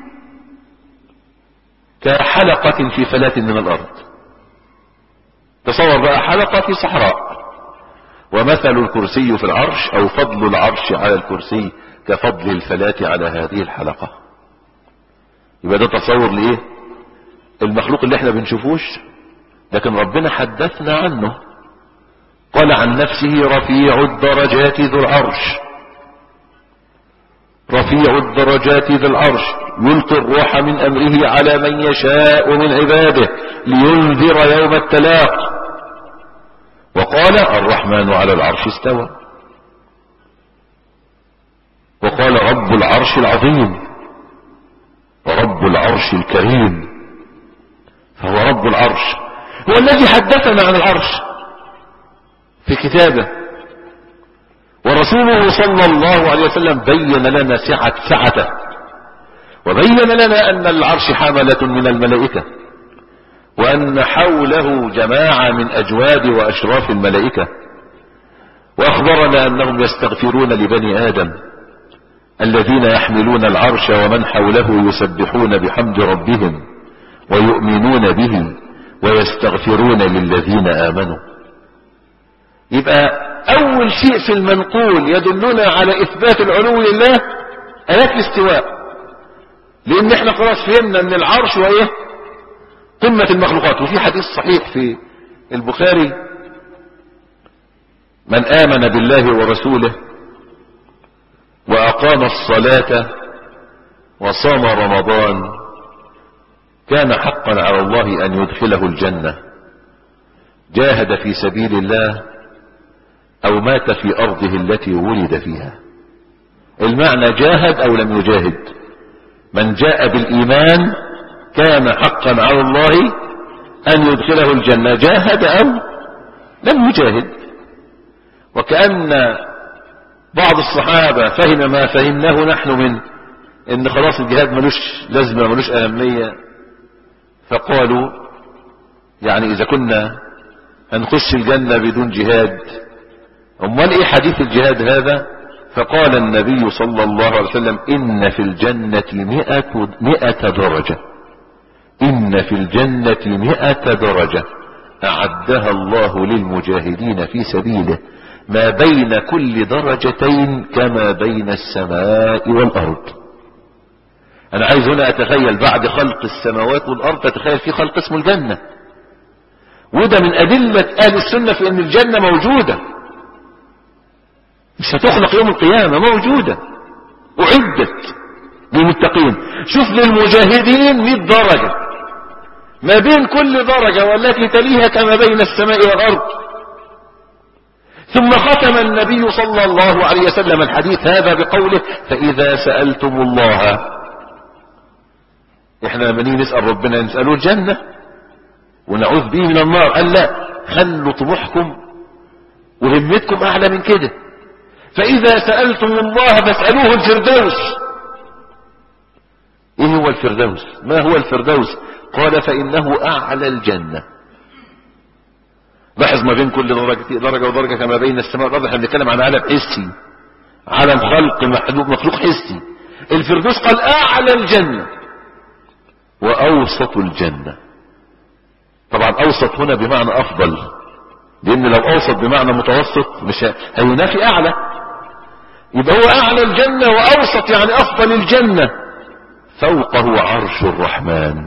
Speaker 1: كحلقة في فلاة من الأرض تصور بقى حلقة في صحراء ومثل الكرسي في العرش او فضل العرش على الكرسي كفضل الفلاة على هذه الحلقة يبقى ده تصور لايه المخلوق اللي احنا بنشوفوش لكن ربنا حدثنا عنه قال عن نفسه رفيع الدرجات ذو العرش رفيع الدرجات ذو العرش يلقي الروح من امره على من يشاء من عباده لينذر يوم التلاق وقال الرحمن على العرش استوى وقال رب العرش العظيم ورب العرش الكريم فهو رب العرش هو الذي حدثنا عن العرش في كتابه ورسوله صلى الله عليه وسلم بين لنا سعة سعته وبين لنا أن العرش حاملة من الملائكة وأن حوله جماعة من أجواد وأشراف الملائكة وأخبرنا أنهم يستغفرون لبني آدم الذين يحملون العرش ومن حوله يسبحون بحمد ربهم ويؤمنون به ويستغفرون للذين آمنوا يبقى أول شيء في المنقول يدلنا على إثبات العلو لله آيات الاستواء لأن احنا خلاص فهمنا أن العرش وإيه قمة المخلوقات وفي حديث صحيح في البخاري من آمن بالله ورسوله وأقام الصلاة وصام رمضان كان حقا على الله أن يدخله الجنة جاهد في سبيل الله أو مات في أرضه التي ولد فيها المعنى جاهد أو لم يجاهد من جاء بالإيمان كان حقا على الله أن يدخله الجنة جاهد أو لم يجاهد وكأن بعض الصحابة فهم ما فهمناه نحن من ان خلاص الجهاد ملوش لازمة ملوش أهمية فقالوا يعني إذا كنا هنخش الجنة بدون جهاد أمال إيه حديث الجهاد هذا فقال النبي صلى الله عليه وسلم إن في الجنة مئة, مئة درجة إن في الجنة مئة درجة أعدها الله للمجاهدين في سبيله ما بين كل درجتين كما بين السماء والأرض أنا عايز هنا أتخيل بعد خلق السماوات والأرض تتخيل في خلق اسمه الجنة وده من أدلة أهل السنة في أن الجنة موجودة مش هتخلق يوم القيامة موجودة أعدت للمتقين شوف للمجاهدين 100 درجة ما بين كل درجة والتي تليها كما بين السماء والأرض ثم ختم النبي صلى الله عليه وسلم الحديث هذا بقوله فإذا سألتم الله احنا لما نيجي نسأل ربنا نسأله الجنة ونعوذ به من النار قال لا خلوا طموحكم وهمتكم أعلى من كده فإذا سألتم الله فاسألوه الفردوس ايه هو الفردوس ما هو الفردوس قال فإنه أعلى الجنة لاحظ ما بين كل درجة, درجة ودرجة كما بين السماء والأرض احنا بنتكلم عن عالم حسي عالم خلق مخلوق مخلوق حسي الفردوس قال أعلى الجنة وأوسط الجنة طبعا أوسط هنا بمعنى أفضل لأن لو أوسط بمعنى متوسط مش هينافي أعلى يبقى هو أعلى الجنة وأوسط يعني أفضل الجنة فوقه عرش الرحمن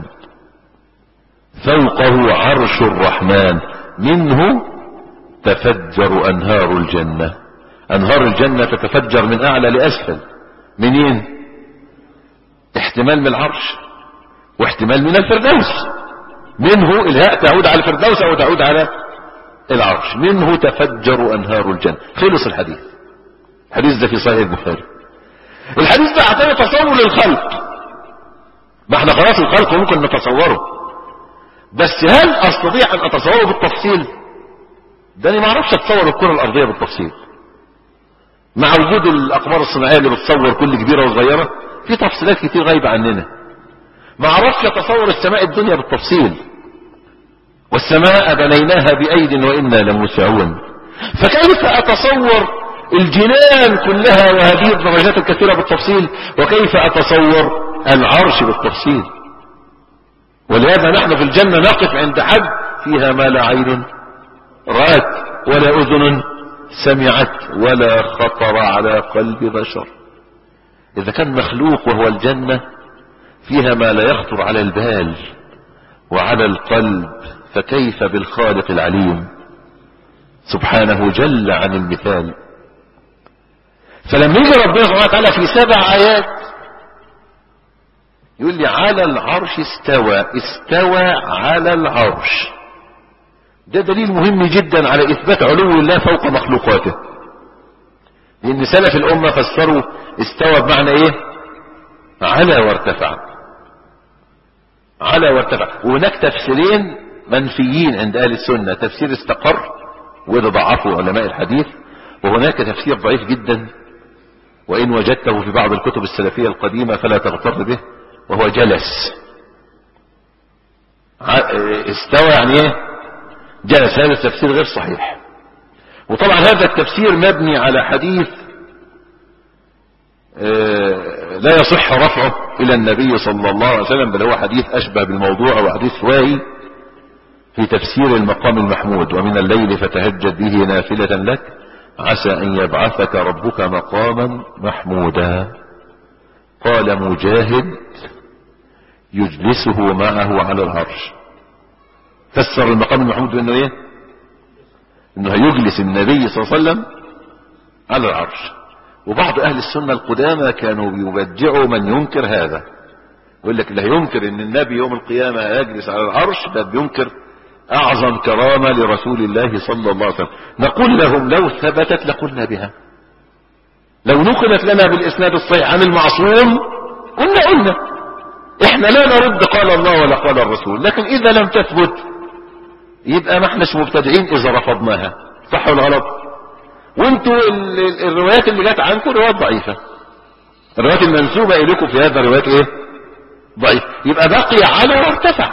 Speaker 1: فوقه عرش الرحمن منه تفجر أنهار الجنة أنهار الجنة تتفجر من أعلى لأسفل منين احتمال من العرش واحتمال من الفردوس منه الهاء تعود على الفردوس أو تعود على العرش منه تفجر أنهار الجنة خلص الحديث الحديث ده في صحيح البخاري الحديث ده اعطانا تصور للخلق ما احنا خلاص الخلق ممكن نتصوره بس هل استطيع ان اتصوره بالتفصيل ده انا ما اعرفش اتصور الكره الارضيه بالتفصيل مع وجود الاقمار الصناعيه اللي بتصور كل كبيره وصغيره في تفصيلات كتير غايبه عننا ما اعرفش اتصور السماء الدنيا بالتفصيل والسماء بنيناها بايد وانا لموسعون فكيف اتصور الجنان كلها وهذه الدرجات الكثيرة بالتفصيل وكيف اتصور العرش بالتفصيل ولهذا نحن في الجنة نقف عند حد فيها ما لا عين رأت ولا اذن سمعت ولا خطر على قلب بشر اذا كان مخلوق وهو الجنة فيها ما لا يخطر على البال وعلى القلب فكيف بالخالق العليم سبحانه جل عن المثال فلما يجي ربنا سبحانه وتعالى في سبع آيات يقول لي على العرش استوى استوى على العرش ده دليل مهم جدا على إثبات علو الله فوق مخلوقاته لأن سلف الأمة فسروا استوى بمعنى إيه على وارتفع على وارتفع وهناك تفسيرين منفيين عند أهل السنة تفسير استقر وده ضعفه علماء الحديث وهناك تفسير ضعيف جدا وإن وجدته في بعض الكتب السلفية القديمة فلا تغتر به وهو جلس استوى يعني ايه جلس هذا التفسير غير صحيح وطبعا هذا التفسير مبني على حديث لا يصح رفعه الى النبي صلى الله عليه وسلم بل هو حديث اشبه بالموضوع او حديث واهي في تفسير المقام المحمود ومن الليل فتهجد به نافلة لك عسى ان يبعثك ربك مقاما محمودا قال مجاهد يجلسه معه على العرش فسر المقام المحمود بانه ايه انه هيجلس النبي صلى الله عليه وسلم على العرش وبعض اهل السنة القدامى كانوا بيبدعوا من ينكر هذا يقول لك لا ينكر ان النبي يوم القيامة يجلس على العرش ده بينكر اعظم كرامة لرسول الله صلى الله عليه وسلم نقول لهم لو ثبتت لقلنا بها لو نقلت لنا بالاسناد الصحيح عن المعصوم قلنا قلنا احنا لا نرد قال الله ولا قال الرسول لكن اذا لم تثبت يبقى ما احناش مبتدعين اذا رفضناها صح ولا غلط وانتوا الروايات اللي جت عنكم روايات ضعيفة الروايات المنسوبة اليكم في هذا روايات ايه ضعيف يبقى بقي على وارتفع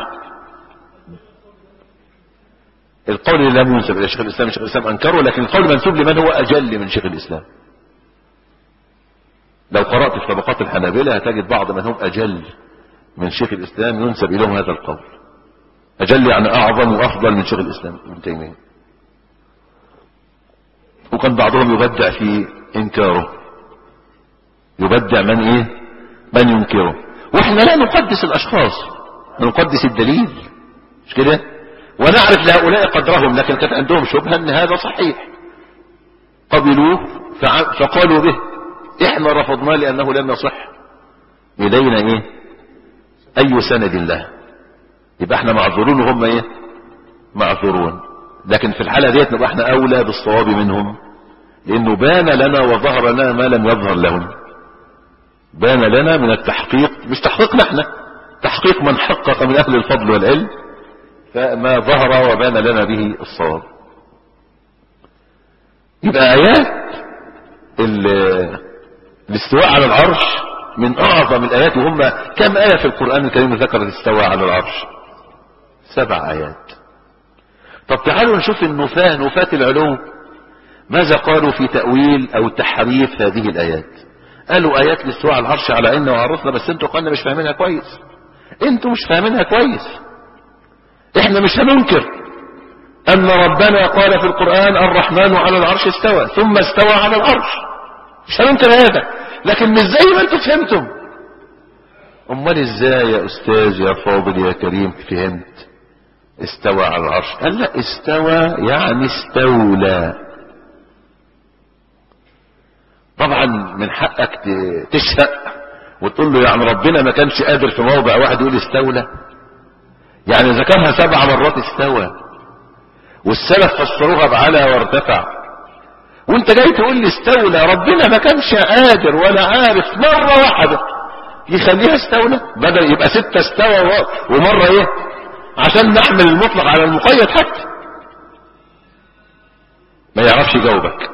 Speaker 1: القول اللي لم ينسب الى شيخ الاسلام شيخ الاسلام انكره لكن القول منسوب لمن هو اجل من شيخ الاسلام لو قرأت في طبقات الحنابلة هتجد بعض من هم اجل من شيخ الاسلام ينسب اليهم هذا القول اجل يعني اعظم وافضل من شيخ الاسلام ابن تيميه وكان بعضهم يبدع في انكاره يبدع من ايه من ينكره واحنا لا نقدس الاشخاص نقدس الدليل مش كده ونعرف لهؤلاء قدرهم لكن كانت عندهم شبهة ان هذا صحيح قبلوه فقالوا به احنا رفضناه لانه لم يصح الينا ايه اي سند له يبقى احنا معذورون وهم ايه معذورون لكن في الحالة ديت نبقى احنا اولى بالصواب منهم لانه بان لنا وظهر لنا ما لم يظهر لهم بان لنا من التحقيق مش تحقيقنا احنا تحقيق من حقق من اهل الفضل والعلم فما ظهر وبان لنا به الصواب يبقى ايات الاستواء على العرش من اعظم الايات وهم كم ايه في القران الكريم ذكرت الاستواء على العرش سبع ايات طب تعالوا نشوف النفاة نفاة العلو ماذا قالوا في تأويل او تحريف هذه الايات قالوا ايات الاستواء على العرش على عيننا وعرفنا بس انتوا قلنا مش فاهمينها كويس انتوا مش فاهمينها كويس احنا مش هننكر ان ربنا قال في القرآن الرحمن على العرش استوى ثم استوى على العرش مش هننكر هذا لكن مش زي ما انتوا فهمتم امال ازاي يا استاذ يا فاضل يا كريم فهمت استوى على العرش قال لا استوى يعني استولى طبعا من حقك تشهق وتقول له يعني ربنا ما كانش قادر في موضع واحد يقول استولى يعني اذا كانها سبع مرات استوى والسلف فسروها بعلى وارتفع وانت جاي تقول لي استولى ربنا ما كانش قادر ولا عارف مرة واحدة يخليها استولى بدل يبقى ستة استوى ومرة ايه عشان نحمل المطلق على المقيد حتى ما يعرفش يجاوبك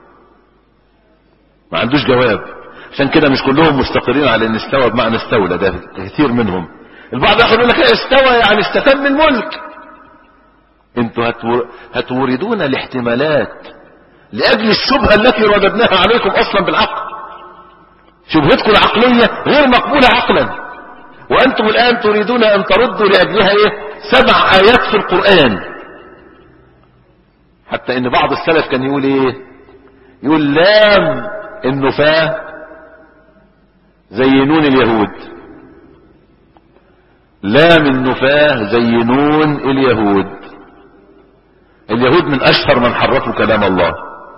Speaker 1: ما عندوش جواب عشان كده مش كلهم مستقرين على ان استوى بمعنى استولى ده كثير منهم البعض اخر يقول لك استوى يعني استتم الملك انتوا هتور... هتوردون الاحتمالات لاجل الشبهة التي رددناها عليكم اصلا بالعقل شبهتكم العقلية غير مقبولة عقلا وانتم الان تريدون ان تردوا لاجلها ايه سبع ايات في القرآن حتى ان بعض السلف كان يقول ايه يقول لام النفاة زي نون اليهود لام النفاه زي نون اليهود اليهود من اشهر من حرفوا كلام الله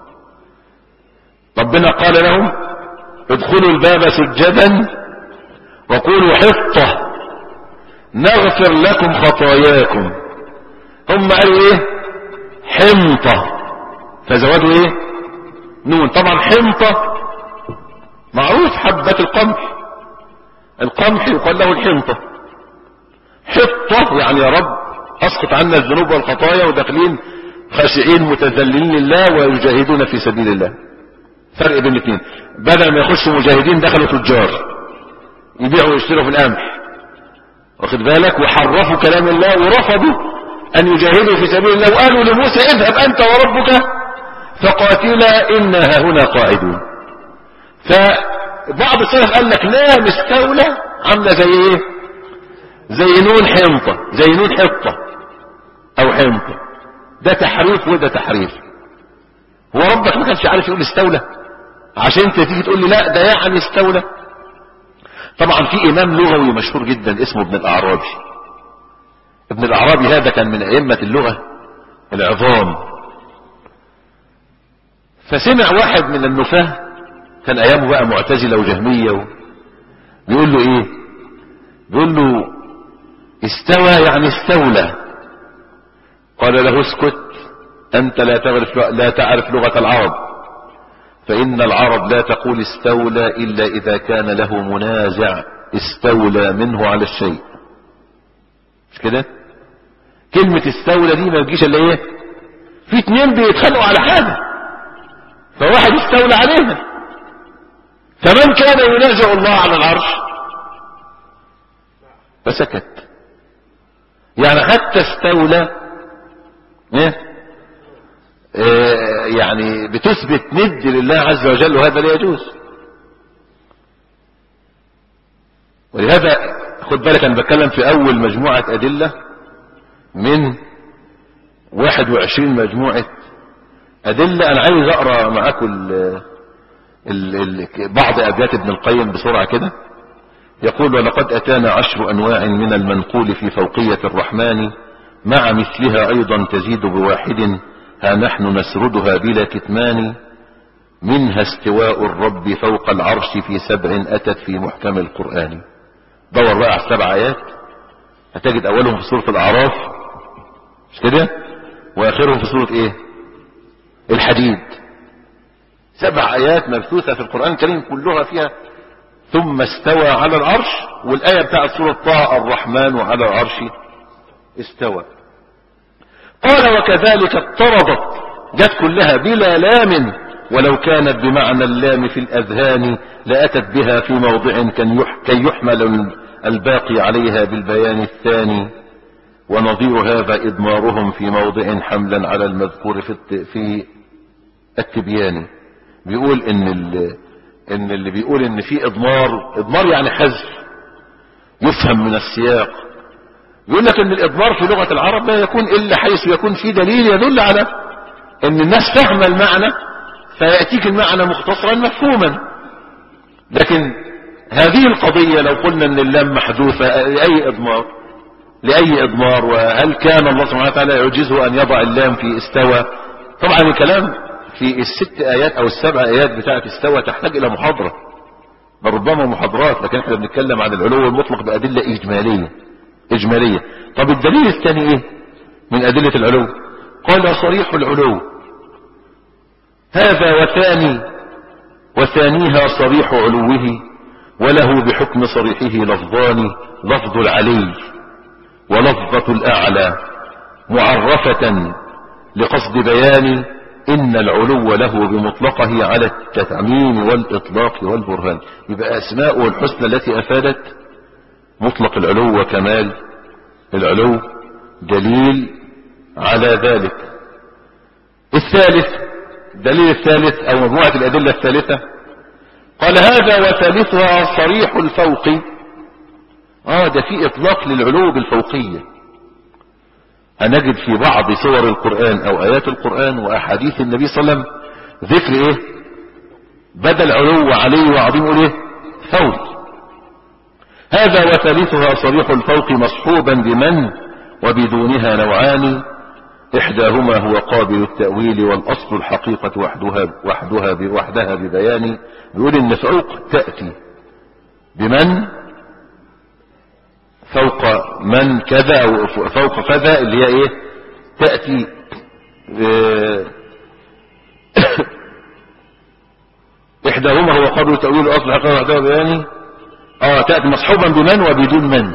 Speaker 1: ربنا قال لهم ادخلوا الباب سجدا وقولوا حطة نغفر لكم خطاياكم هم قالوا ايه حنطة فزودوا ايه نون طبعا حنطة معروف حبة القمح القمح يقال له الحنطة حطة يعني يا رب اسقط عنا الذنوب والخطايا وداخلين خاشعين متذللين لله ويجاهدون في سبيل الله فرق بين الاثنين بدل ما يخشوا مجاهدين دخلوا تجار يبيعوا ويشتروا في القمح واخد بالك وحرفوا كلام الله ورفضوا أن يجاهدوا في سبيل الله وقالوا لموسى اذهب أنت وربك فقاتلا إنا هنا قاعدون فبعض السلف قال لك لا مستولى عاملة زي ايه زي نون حنطة زي نون حطة او حنطة ده تحريف وده تحريف هو ربك ما كانش عارف يقول استولى عشان انت تيجي تقول لي لا ده يعني استولى طبعا في امام لغوي مشهور جدا اسمه ابن الاعرابي ابن الاعرابي هذا كان من ائمة اللغة العظام فسمع واحد من النفاه كان ايامه بقى معتزلة وجهمية و... بيقول له ايه بيقول له استوى يعني استولى قال له اسكت انت لا تعرف لا تعرف لغة العرب فان العرب لا تقول استولى الا اذا كان له منازع استولى منه على الشيء مش كده كلمة استولى دي ما تجيش الا ايه في اتنين بيتخانقوا على حاجة فواحد استولى عليها فمن كان ينازع الله على العرش فسكت يعني حتى استولى ايه اه يعني بتثبت ند لله عز وجل وهذا لا يجوز ولهذا خد بالك انا بتكلم في اول مجموعة ادلة من 21 مجموعة ادلة انا عايز اقرا معاكم ال ال بعض ابيات ابن القيم بسرعة كده يقول ولقد اتانا عشر انواع من المنقول في فوقية الرحمن مع مثلها ايضا تزيد بواحد ها نحن نسردها بلا كتمان منها استواء الرب فوق العرش في سبع اتت في محكم القرآن دور بقى على السبع ايات هتجد اولهم في سورة الاعراف مش كده واخرهم في سورة ايه الحديد سبع ايات مبثوثة في القرآن الكريم كلها فيها ثم استوى على العرش والآية بتاعت سورة طه الرحمن على العرش استوى قال وكذلك اضطردت جت كلها بلا لام ولو كانت بمعنى اللام في الأذهان لأتت بها في موضع كي يحمل الباقي عليها بالبيان الثاني ونظير هذا إضمارهم في موضع حملا على المذكور في في التبيان بيقول ان ان اللي بيقول ان في اضمار اضمار يعني حذف يفهم من السياق يقول لك ان الاضمار في لغة العرب لا يكون الا حيث يكون في دليل يدل على ان الناس فاهمة المعنى فيأتيك المعنى مختصرا مفهوما لكن هذه القضية لو قلنا ان اللام محذوفة لأي اضمار لأي اضمار وهل كان الله سبحانه وتعالى يعجزه ان يضع اللام في استوى طبعا الكلام في الست ايات او السبع ايات بتاعت استوى تحتاج الى محاضرة بل ربما محاضرات لكن احنا بنتكلم عن العلو المطلق بادلة اجمالية اجمالية طب الدليل الثاني ايه من ادلة العلو قال صريح العلو هذا وثاني وثانيها صريح علوه وله بحكم صريحه لفظان لفظ العلي ولفظة الاعلى معرفة لقصد بيان إن العلو له بمطلقه على التتميم والإطلاق والبرهان يبقى أسماءه الحسنى التي أفادت مطلق العلو وكمال العلو دليل على ذلك الثالث دليل الثالث أو مجموعة الأدلة الثالثة قال هذا وثالثها صريح الفوق آه ده في إطلاق للعلو بالفوقية هنجد في بعض سور القرآن او ايات القرآن واحاديث النبي صلى الله عليه وسلم ذكر ايه بدل علو عليه وعظيم ايه فوق هذا وثالثها صريح الفوق مصحوبا بمن وبدونها نوعان احداهما هو قابل التأويل والاصل الحقيقة وحدها وحدها وحدها ببيان بيقول ان فوق تأتي بمن فوق من كذا او فوق كذا اللي هي ايه تأتي اه احداهما هو قبل تأويل الاصل حقا وحدها بياني اه تأتي مصحوبا بمن وبدون من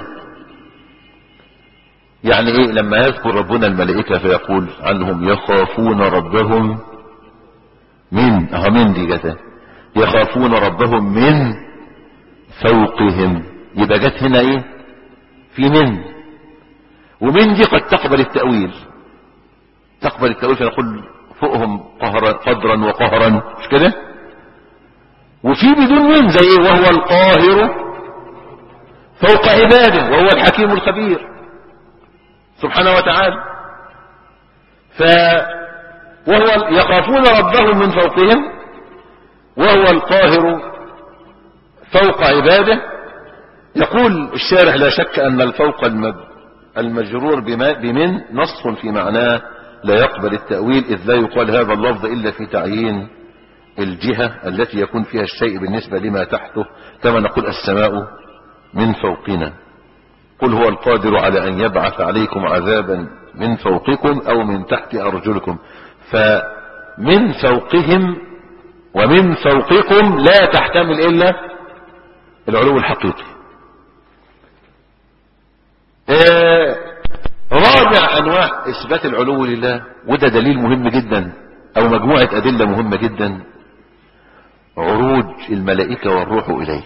Speaker 1: يعني ايه لما يذكر ربنا الملائكة فيقول عنهم يخافون ربهم من اه من دي جتا يخافون ربهم من فوقهم يبقى جت هنا ايه في من ومن دي قد تقبل التأويل تقبل التأويل فنقول فوقهم قهرا قدرا وقهرا مش كده وفي بدون من زي ايه وهو القاهر فوق عباده وهو الحكيم الخبير سبحانه وتعالى ف وهو يخافون ربهم من فوقهم وهو القاهر فوق عباده يقول الشارح لا شك أن الفوق المجرور بمن نص في معناه لا يقبل التأويل إذ لا يقال هذا اللفظ إلا في تعيين الجهة التي يكون فيها الشيء بالنسبة لما تحته كما نقول السماء من فوقنا قل هو القادر على أن يبعث عليكم عذابا من فوقكم أو من تحت أرجلكم فمن فوقهم ومن فوقكم لا تحتمل إلا العلو الحقيقي آه رابع أنواع إثبات العلو لله وده دليل مهم جدا أو مجموعة أدلة مهمة جدا عروج الملائكة والروح إليه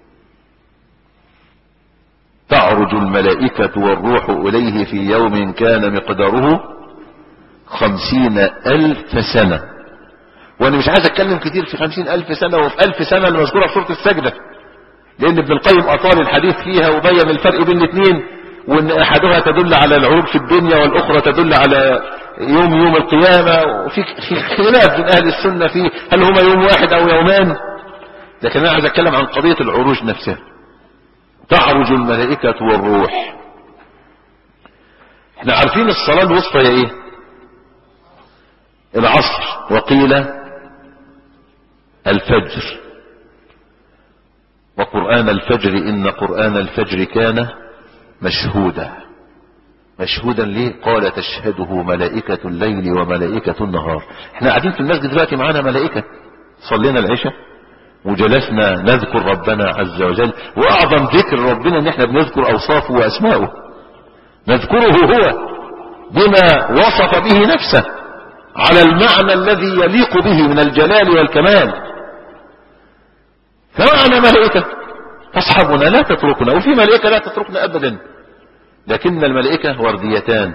Speaker 1: تعرج الملائكة والروح إليه في يوم كان مقداره خمسين ألف سنة وأنا مش عايز أتكلم كتير في خمسين ألف سنة وفي ألف سنة المذكورة في سورة السجدة لأن ابن القيم أطال الحديث فيها وبين الفرق بين الاثنين وأن أحدها تدل على العروج في الدنيا والأخرى تدل على يوم يوم القيامة وفي خلاف من أهل السنة فيه هل هما يوم واحد أو يومان لكن أنا عايز أتكلم عن قضية العروج نفسها تعرج الملائكة والروح احنا عارفين الصلاة الوسطى هي ايه العصر وقيل الفجر وقرآن الفجر إن قرآن الفجر كان مشهودا مشهودا ليه قال تشهده ملائكة الليل وملائكة النهار احنا قاعدين في المسجد دلوقتي معانا ملائكة صلينا العشاء وجلسنا نذكر ربنا عز وجل واعظم ذكر ربنا ان احنا بنذكر اوصافه واسماءه نذكره هو بما وصف به نفسه على المعنى الذي يليق به من الجلال والكمال فمعنى ملائكة تصحبنا لا تتركنا وفي ملائكة لا تتركنا ابدا لكن الملائكة ورديتان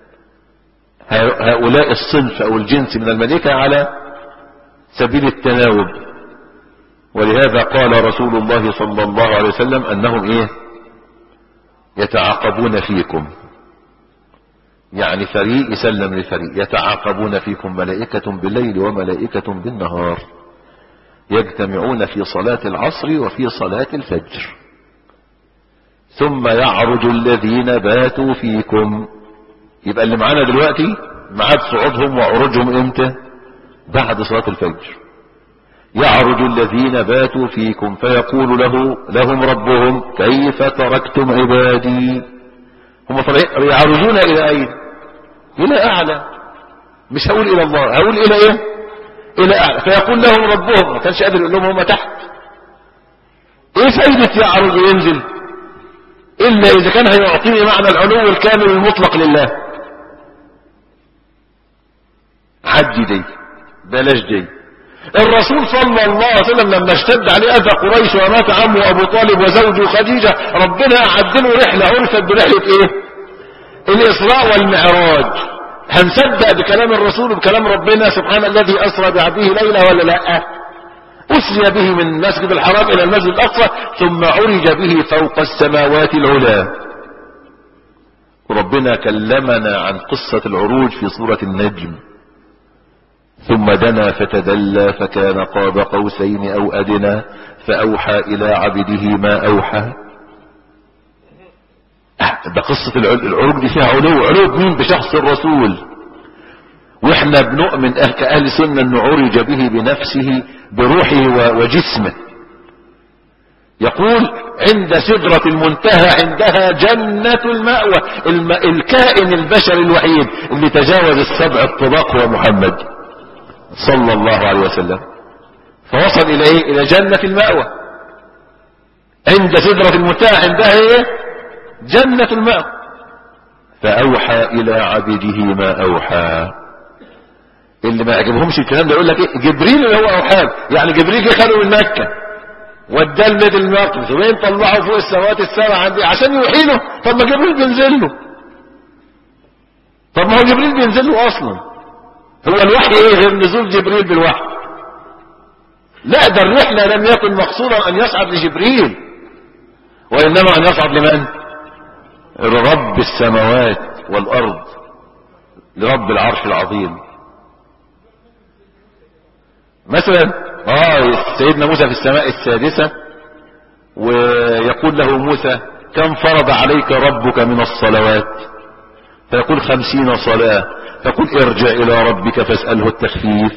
Speaker 1: هؤلاء الصنف او الجنس من الملائكة على سبيل التناوب ولهذا قال رسول الله صلى الله عليه وسلم انهم ايه يتعاقبون فيكم يعني فريق يسلم لفريق يتعاقبون فيكم ملائكة بالليل وملائكة بالنهار يجتمعون في صلاة العصر وفي صلاة الفجر ثم يعرج الذين باتوا فيكم يبقى اللي معانا دلوقتي معاد صعودهم وعروجهم امتى بعد صلاة الفجر يعرج الذين باتوا فيكم فيقول له لهم ربهم كيف تركتم عبادي هم يعرجون الى اين الى اعلى مش هقول الى الله هقول الى ايه الى اعلى فيقول لهم ربهم ما كانش قادر يقول لهم هم تحت ايه فايدة يعرج وينزل الا اذا كان هيعطيني معنى العلو الكامل المطلق لله عدي دي بلاش دي الرسول صلى الله عليه وسلم لما اشتد عليه اذى قريش ومات عمه ابو طالب وزوجه خديجة ربنا عدله رحلة عرفت برحلة ايه الاسراء والمعراج هنصدق بكلام الرسول وبكلام ربنا سبحان الذي اسرى بعبده ليلة ولا لا اسري به من المسجد الحرام الى المسجد الاقصى ثم عرج به فوق السماوات العلا وربنا كلمنا عن قصة العروج في سورة النجم ثم دنا فتدلى فكان قاب قوسين او ادنى فاوحى الى عبده ما اوحى ده قصة العروج دي فيها علو علو مين بشخص الرسول واحنا بنؤمن كأهل سنة انه عرج به بنفسه بروحه وجسمه يقول عند سدرة المنتهى عندها جنة المأوى الم... الكائن البشري الوحيد اللي تجاوز السبع الطباق هو محمد صلى الله عليه وسلم فوصل الى ايه الى جنة المأوى عند سدرة المنتهى عندها ايه جنة المأوى فأوحى إلى عبده ما أوحى اللي ما يعجبهمش الكلام ده يقول لك ايه جبريل اللي هو أوحى يعني جبريل جه خده من مكة وداه لبيت المقدس وبين طلعه فوق السماوات السبع عندي عشان يوحيله طب ما جبريل بينزل له طب ما هو جبريل بينزل له اصلا هو الوحي ايه غير نزول جبريل بالوحي لا ده الرحله لم يكن مقصودا ان يصعد لجبريل وانما ان يصعد لمن رب السماوات والارض لرب العرش العظيم مثلا اه سيدنا موسى في السماء السادسة ويقول له موسى كم فرض عليك ربك من الصلوات فيقول خمسين صلاة فقل ارجع الى ربك فاسأله التخفيف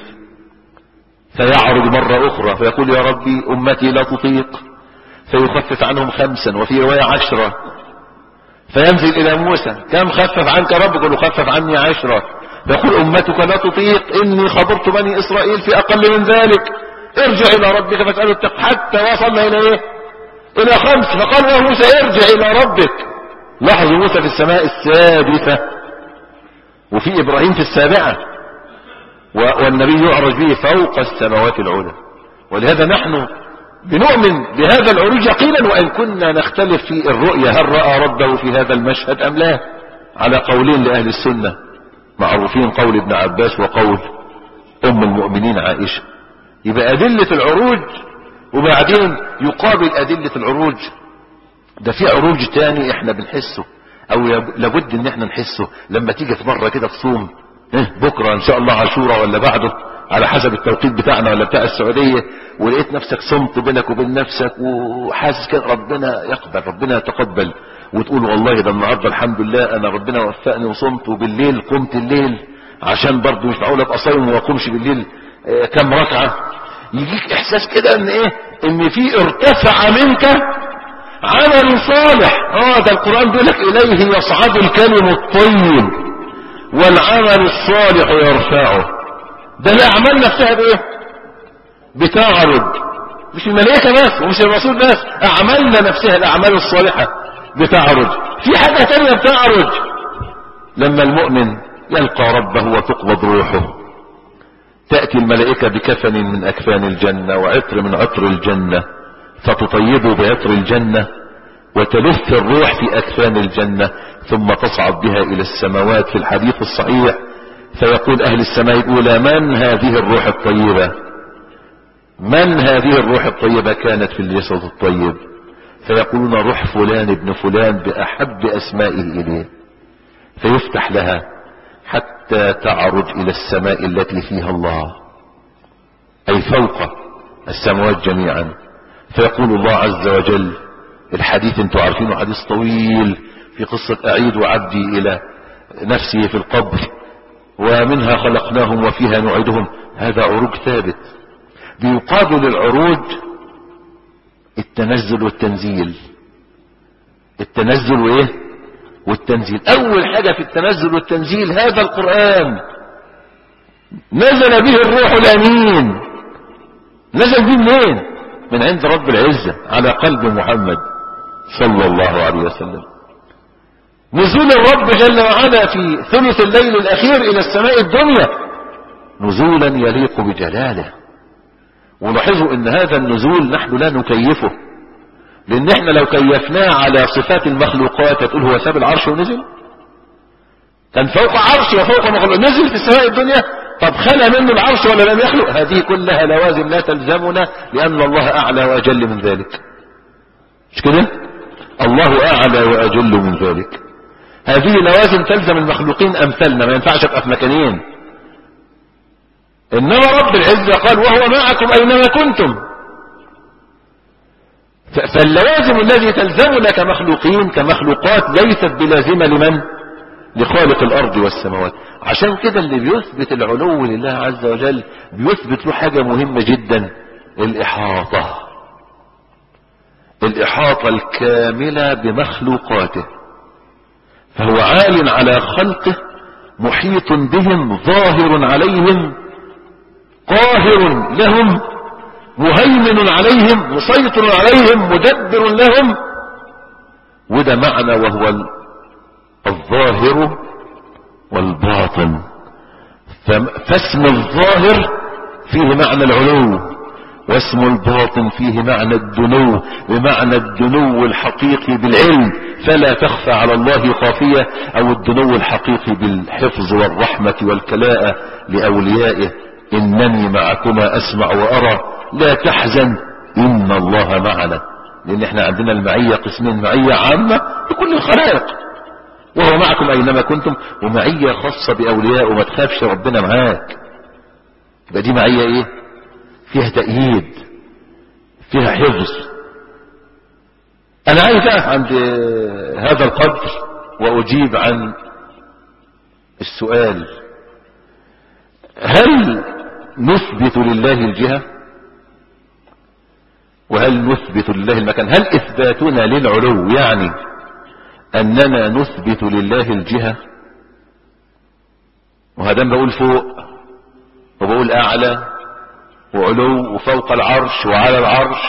Speaker 1: فيعرض مرة اخرى فيقول يا ربي امتي لا تطيق فيخفف عنهم خمسا وفي رواية عشرة فينزل الى موسى كم خفف عنك ربك قل خفف عني عشرة يقول امتك لا تطيق اني خبرت بني اسرائيل في اقل من ذلك ارجع الى ربك فاسأله التق حتى وصلنا الى ايه الى خمس فقال له موسى ارجع الى ربك لاحظوا موسى في السماء السادسة وفي ابراهيم في السابعة والنبي يعرج به فوق السماوات العلى ولهذا نحن بنؤمن بهذا العروج يقينا وان كنا نختلف في الرؤية هل رأى ربه في هذا المشهد ام لا على قولين لأهل السنة معروفين قول ابن عباس وقول ام المؤمنين عائشة يبقى ادلة العروج وبعدين يقابل ادلة العروج ده في عروج تاني احنا بنحسه او لابد ان احنا نحسه لما تيجي في مرة كده تصوم بكرة ان شاء الله عاشوره ولا بعده على حسب التوقيت بتاعنا ولا بتاع السعودية ولقيت نفسك صمت بينك وبين نفسك وحاسس كده ربنا يقبل ربنا يتقبل وتقول والله ده النهاردة الحمد لله انا ربنا وفقني وصمت وبالليل قمت الليل عشان برضه مش معقول ابقى صايم وما اقومش بالليل اه كم ركعة يجيك احساس كده ان ايه ان في ارتفع منك عمل صالح اه ده القرآن بيقول لك اليه يصعد الكلم الطيب والعمل الصالح يرفعه ده الاعمال نفسها بايه بتعرض مش الملائكة بس ومش الرسول بس اعمالنا نفسها الاعمال الصالحة بتعرج في حاجة تانية بتعرج لما المؤمن يلقى ربه وتقبض روحه تأتي الملائكة بكفن من أكفان الجنة وعطر من عطر الجنة فتطيبه بعطر الجنة وتلف الروح في أكفان الجنة ثم تصعد بها إلى السماوات في الحديث الصحيح فيقول أهل السماء الأولى من هذه الروح الطيبة من هذه الروح الطيبة كانت في الجسد الطيب فيقولون روح فلان ابن فلان بأحب أسمائه إليه فيفتح لها حتى تعرج إلى السماء التي فيها الله أي فوق السماوات جميعا فيقول الله عز وجل الحديث انتوا عارفينه حديث طويل في قصة أعيد عبدي إلى نفسه في القبر ومنها خلقناهم وفيها نعيدهم هذا عروج ثابت بيقابل العروج التنزل والتنزيل التنزل وايه والتنزيل اول حاجة في التنزل والتنزيل هذا القرآن نزل به الروح الامين نزل به منين من عند رب العزة على قلب محمد صلى الله عليه وسلم نزول الرب جل وعلا في ثلث الليل الاخير الى السماء الدنيا نزولا يليق بجلاله ولاحظوا ان هذا النزول نحن لا نكيفه لان احنا لو كيفناه على صفات المخلوقات تقول هو ساب العرش ونزل كان فوق عرش وفوق مخلوق نزل في السماء الدنيا طب خلى منه العرش ولا لم يخلق هذه كلها لوازم لا تلزمنا لان الله اعلى واجل من ذلك مش كده الله اعلى واجل من ذلك هذه لوازم تلزم المخلوقين امثالنا ما ينفعش ابقى في مكانين انما رب العزة قال وهو معكم اينما كنتم فاللوازم الذي تلزمنا كمخلوقين كمخلوقات ليست بلازمة لمن لخالق الارض والسماوات عشان كده اللي بيثبت العلو لله عز وجل بيثبت له حاجة مهمة جدا الاحاطة الاحاطة الكاملة بمخلوقاته فهو عال على خلقه محيط بهم ظاهر عليهم قاهر لهم مهيمن عليهم مسيطر عليهم مدبر لهم وده معنى وهو الظاهر والباطن فاسم الظاهر فيه معنى العلو واسم الباطن فيه معنى الدنو بمعنى الدنو الحقيقي بالعلم فلا تخفى على الله خافية او الدنو الحقيقي بالحفظ والرحمة والكلاءة لأوليائه إنني معكما أسمع وأرى لا تحزن إن الله معنا لأن احنا عندنا المعية قسمين معية عامة لكل الخلائق وهو معكم أينما كنتم ومعية خاصة بأولياء وما تخافش ربنا معاك يبقى دي معية ايه فيها تأييد فيها حفظ انا عايز اقف عند هذا القدر واجيب عن السؤال هل نثبت لله الجهة وهل نثبت لله المكان هل اثباتنا للعلو يعني اننا نثبت لله الجهة وهذا بقول فوق وبقول اعلى وعلو وفوق العرش وعلى العرش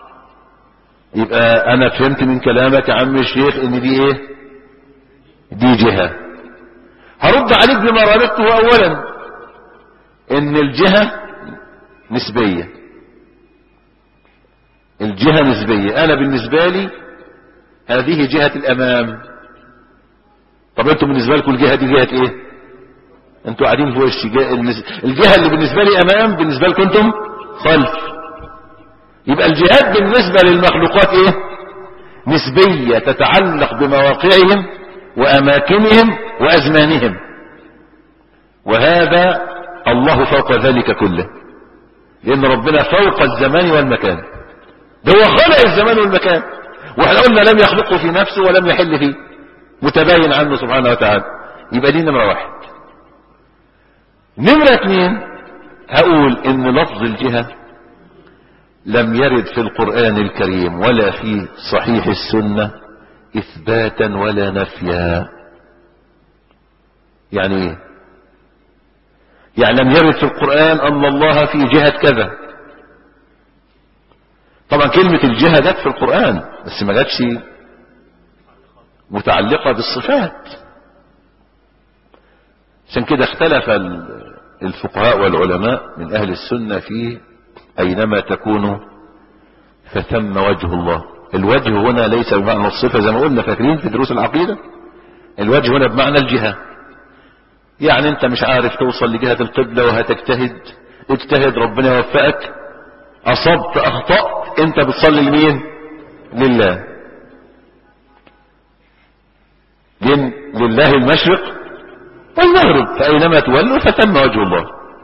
Speaker 1: يبقى انا فهمت من كلامك يا عم الشيخ ان دي ايه دي جهة هرد عليك بما رددته اولا ان الجهة نسبية الجهة نسبية انا بالنسبة لي هذه جهة الامام طب انتم بالنسبة لكم الجهة دي جهة ايه انتوا قاعدين في وش الجهة اللي بالنسبة لي امام بالنسبة لكم انتم خلف يبقى الجهات بالنسبة للمخلوقات ايه نسبية تتعلق بمواقعهم واماكنهم وازمانهم وهذا الله فوق ذلك كله لان ربنا فوق الزمان والمكان ده هو خلق الزمان والمكان واحنا قلنا لم يخلقه في نفسه ولم يحل فيه متباين عنه سبحانه وتعالى يبقى دي نمرة واحد نمرة اتنين هقول ان لفظ الجهة لم يرد في القرآن الكريم ولا في صحيح السنة اثباتا ولا نفيا يعني ايه يعني لم يرد في القرآن ان الله في جهة كذا طبعا كلمة الجهة جت في القرآن بس ما جاتش متعلقة بالصفات عشان كده اختلف الفقهاء والعلماء من اهل السنة في اينما تكونوا فثم وجه الله الوجه هنا ليس بمعنى الصفة زي ما قلنا فاكرين في دروس العقيدة الوجه هنا بمعنى الجهة يعني انت مش عارف توصل لجهة القبلة وهتجتهد اجتهد ربنا يوفقك اصبت اخطأت انت بتصلي لمين لله لين لله المشرق والمغرب فاينما تولوا فثم وجه الله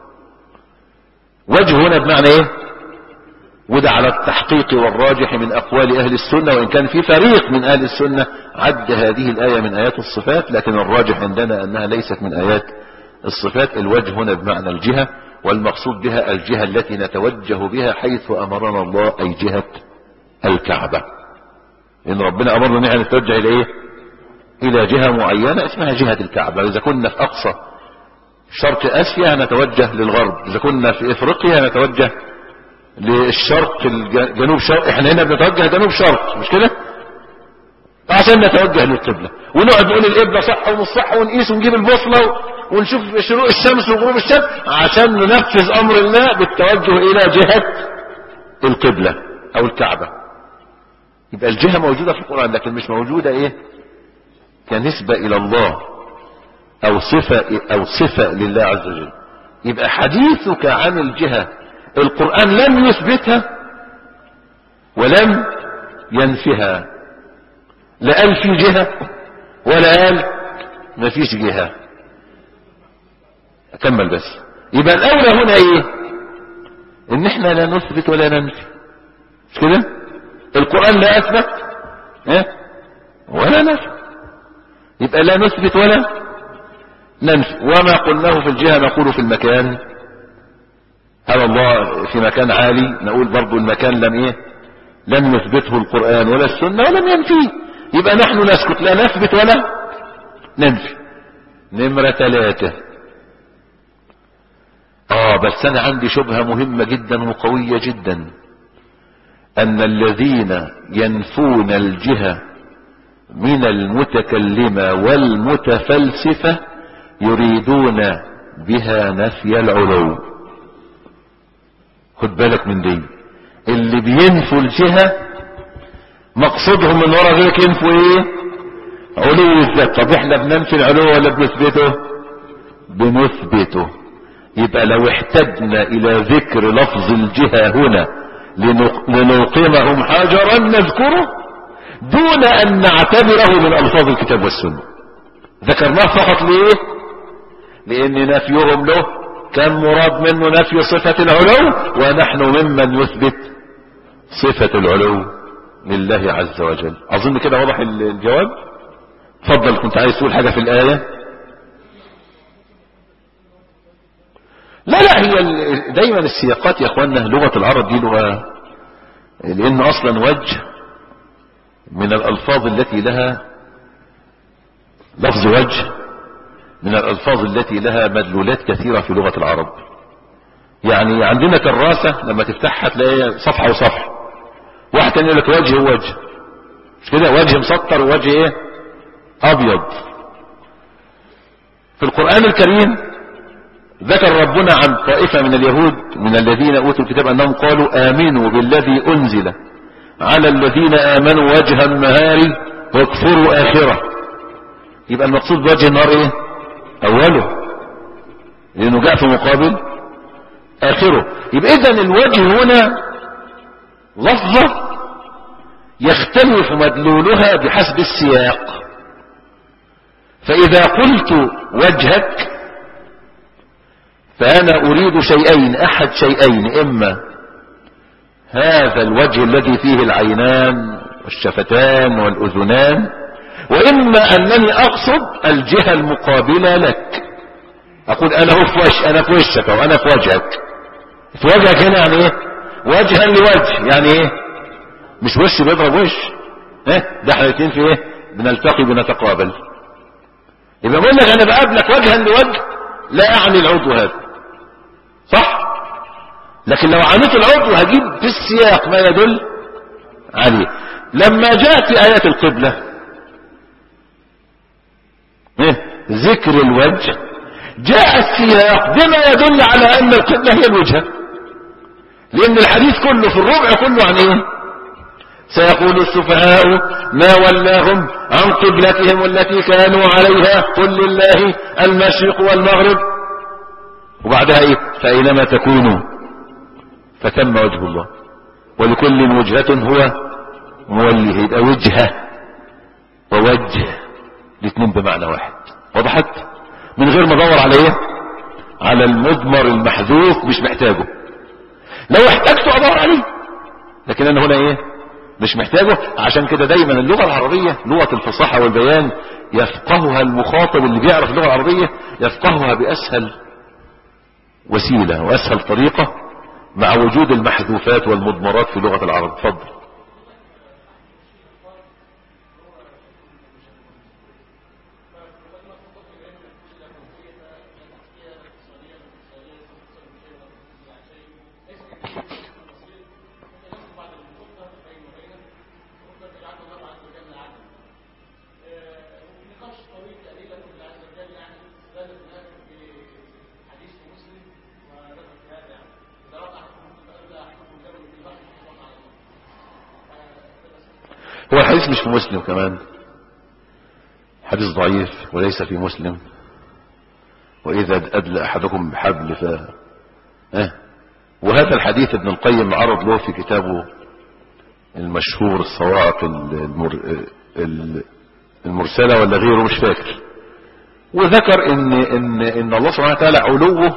Speaker 1: وجه هنا بمعنى ايه وده على التحقيق والراجح من اقوال اهل السنة وان كان في فريق من اهل السنة عد هذه الاية من ايات الصفات لكن الراجح عندنا انها ليست من ايات الصفات الوجه هنا بمعنى الجهة والمقصود بها الجهة التي نتوجه بها حيث امرنا الله اي جهة الكعبة ان ربنا امرنا ان احنا نتوجه الى ايه الى جهة معينة اسمها جهة الكعبة اذا كنا في اقصى شرق اسيا نتوجه للغرب اذا كنا في افريقيا نتوجه للشرق الجنوب شرق احنا هنا بنتوجه جنوب شرق مش كده عشان نتوجه للقبلة ونقعد نقول القبلة صح ومش صح ونقيس ونجيب البوصلة ونشوف شروق الشمس وغروب الشمس عشان ننفذ امر الله بالتوجه الى جهة القبلة او الكعبة يبقى الجهة موجودة في القرآن لكن مش موجودة ايه كنسبة الى الله او صفة او صفة لله عز وجل يبقى حديثك عن الجهة القرآن لم يثبتها ولم ينفها لا قال في جهة ولا قال ما فيش جهة اكمل بس يبقى الاولى هنا ايه ان احنا لا نثبت ولا ننفي مش كده القرآن لا اثبت اه؟ ولا نفي يبقى لا نثبت ولا ننفي وما قلناه في الجهة نقول في المكان هل الله في مكان عالي نقول برضو المكان لم ايه لم يثبته القرآن ولا السنة ولم ينفيه يبقى نحن نسكت لا نثبت ولا ننفي نمرة ثلاثة اه بس انا عندي شبهة مهمة جدا وقوية جدا ان الذين ينفون الجهة من المتكلمة والمتفلسفة يريدون بها نفي العلو خد بالك من دي اللي بينفوا الجهة مقصودهم من ورا ذلك ينفوا ايه علو الذات طب احنا بننفي العلو ولا بنثبته بنثبته يبقى لو احتجنا الى ذكر لفظ الجهة هنا لنوقمهم حجرا نذكره دون ان نعتبره من الفاظ الكتاب والسنة ذكرناه فقط ليه لان نفيهم له كان مراد منه نفي صفة العلو ونحن ممن يثبت صفة العلو لله عز وجل اظن كده واضح الجواب تفضل كنت عايز تقول حاجة في الآية لا لا هي دايما السياقات يا اخوانا لغة العرب دي لغة لان اصلا وجه من الالفاظ التي لها لفظ وجه من الالفاظ التي لها مدلولات كثيرة في لغة العرب يعني عندنا كراسة لما تفتحها تلاقي صفحة وصفحة واحد تاني يقول لك وجه ووجه مش كده وجه مسطر ووجه ايه ابيض في القرآن الكريم ذكر ربنا عن طائفة من اليهود من الذين اوتوا الكتاب انهم قالوا امنوا بالذي انزل على الذين امنوا وجه النهار واكفروا اخره يبقى المقصود بوجه النهار ايه اوله لانه جاء في مقابل اخره يبقى اذا الوجه هنا لفظة يختلف مدلولها بحسب السياق فاذا قلت وجهك فأنا أريد شيئين أحد شيئين إما هذا الوجه الذي فيه العينان والشفتان والأذنان وإما أنني أقصد الجهة المقابلة لك أقول أنا هو في وش أنا في وشك أو أنا في وجهك في وجهك هنا يعني إيه وجها لوجه يعني إيه مش وش بيضرب وش إيه ده احنا الاثنين في إيه بنلتقي بنتقابل يبقى بقول لك أنا بقابلك وجها لوجه لا أعني العضو هذا صح لكن لو عنيت العضو هجيب في السياق ما يدل عليه لما جاءت في آيات القبلة إيه؟ ذكر الوجه جاء السياق بما يدل على أن القبلة هي الوجهة لأن الحديث كله في الربع كله عن إيه سيقول السفهاء ما ولاهم عن قبلتهم التي كانوا عليها قل لله المشرق والمغرب وبعدها ايه فاينما تكونوا فتم وجه الله ولكل وجهة هو موليه يبقى وجهة ووجه الاثنين بمعنى واحد وضحت من غير ما ادور على ايه على المضمر المحذوف مش محتاجه لو احتاجته ادور عليه لكن انا هنا ايه مش محتاجه عشان كده دايما اللغة العربية لغة الفصاحة والبيان يفقهها المخاطب اللي بيعرف اللغة العربية يفقهها بأسهل وسيلة وأسهل طريقة مع وجود المحذوفات والمضمرات في لغة العرب تفضل هو الحديث مش في مسلم كمان حديث ضعيف وليس في مسلم وإذا أدلى أحدكم بحبل ف اه وهذا الحديث ابن القيم عرض له في كتابه المشهور الصواعق المر... المرسلة ولا غيره مش فاكر وذكر ان ان ان الله سبحانه وتعالى علوه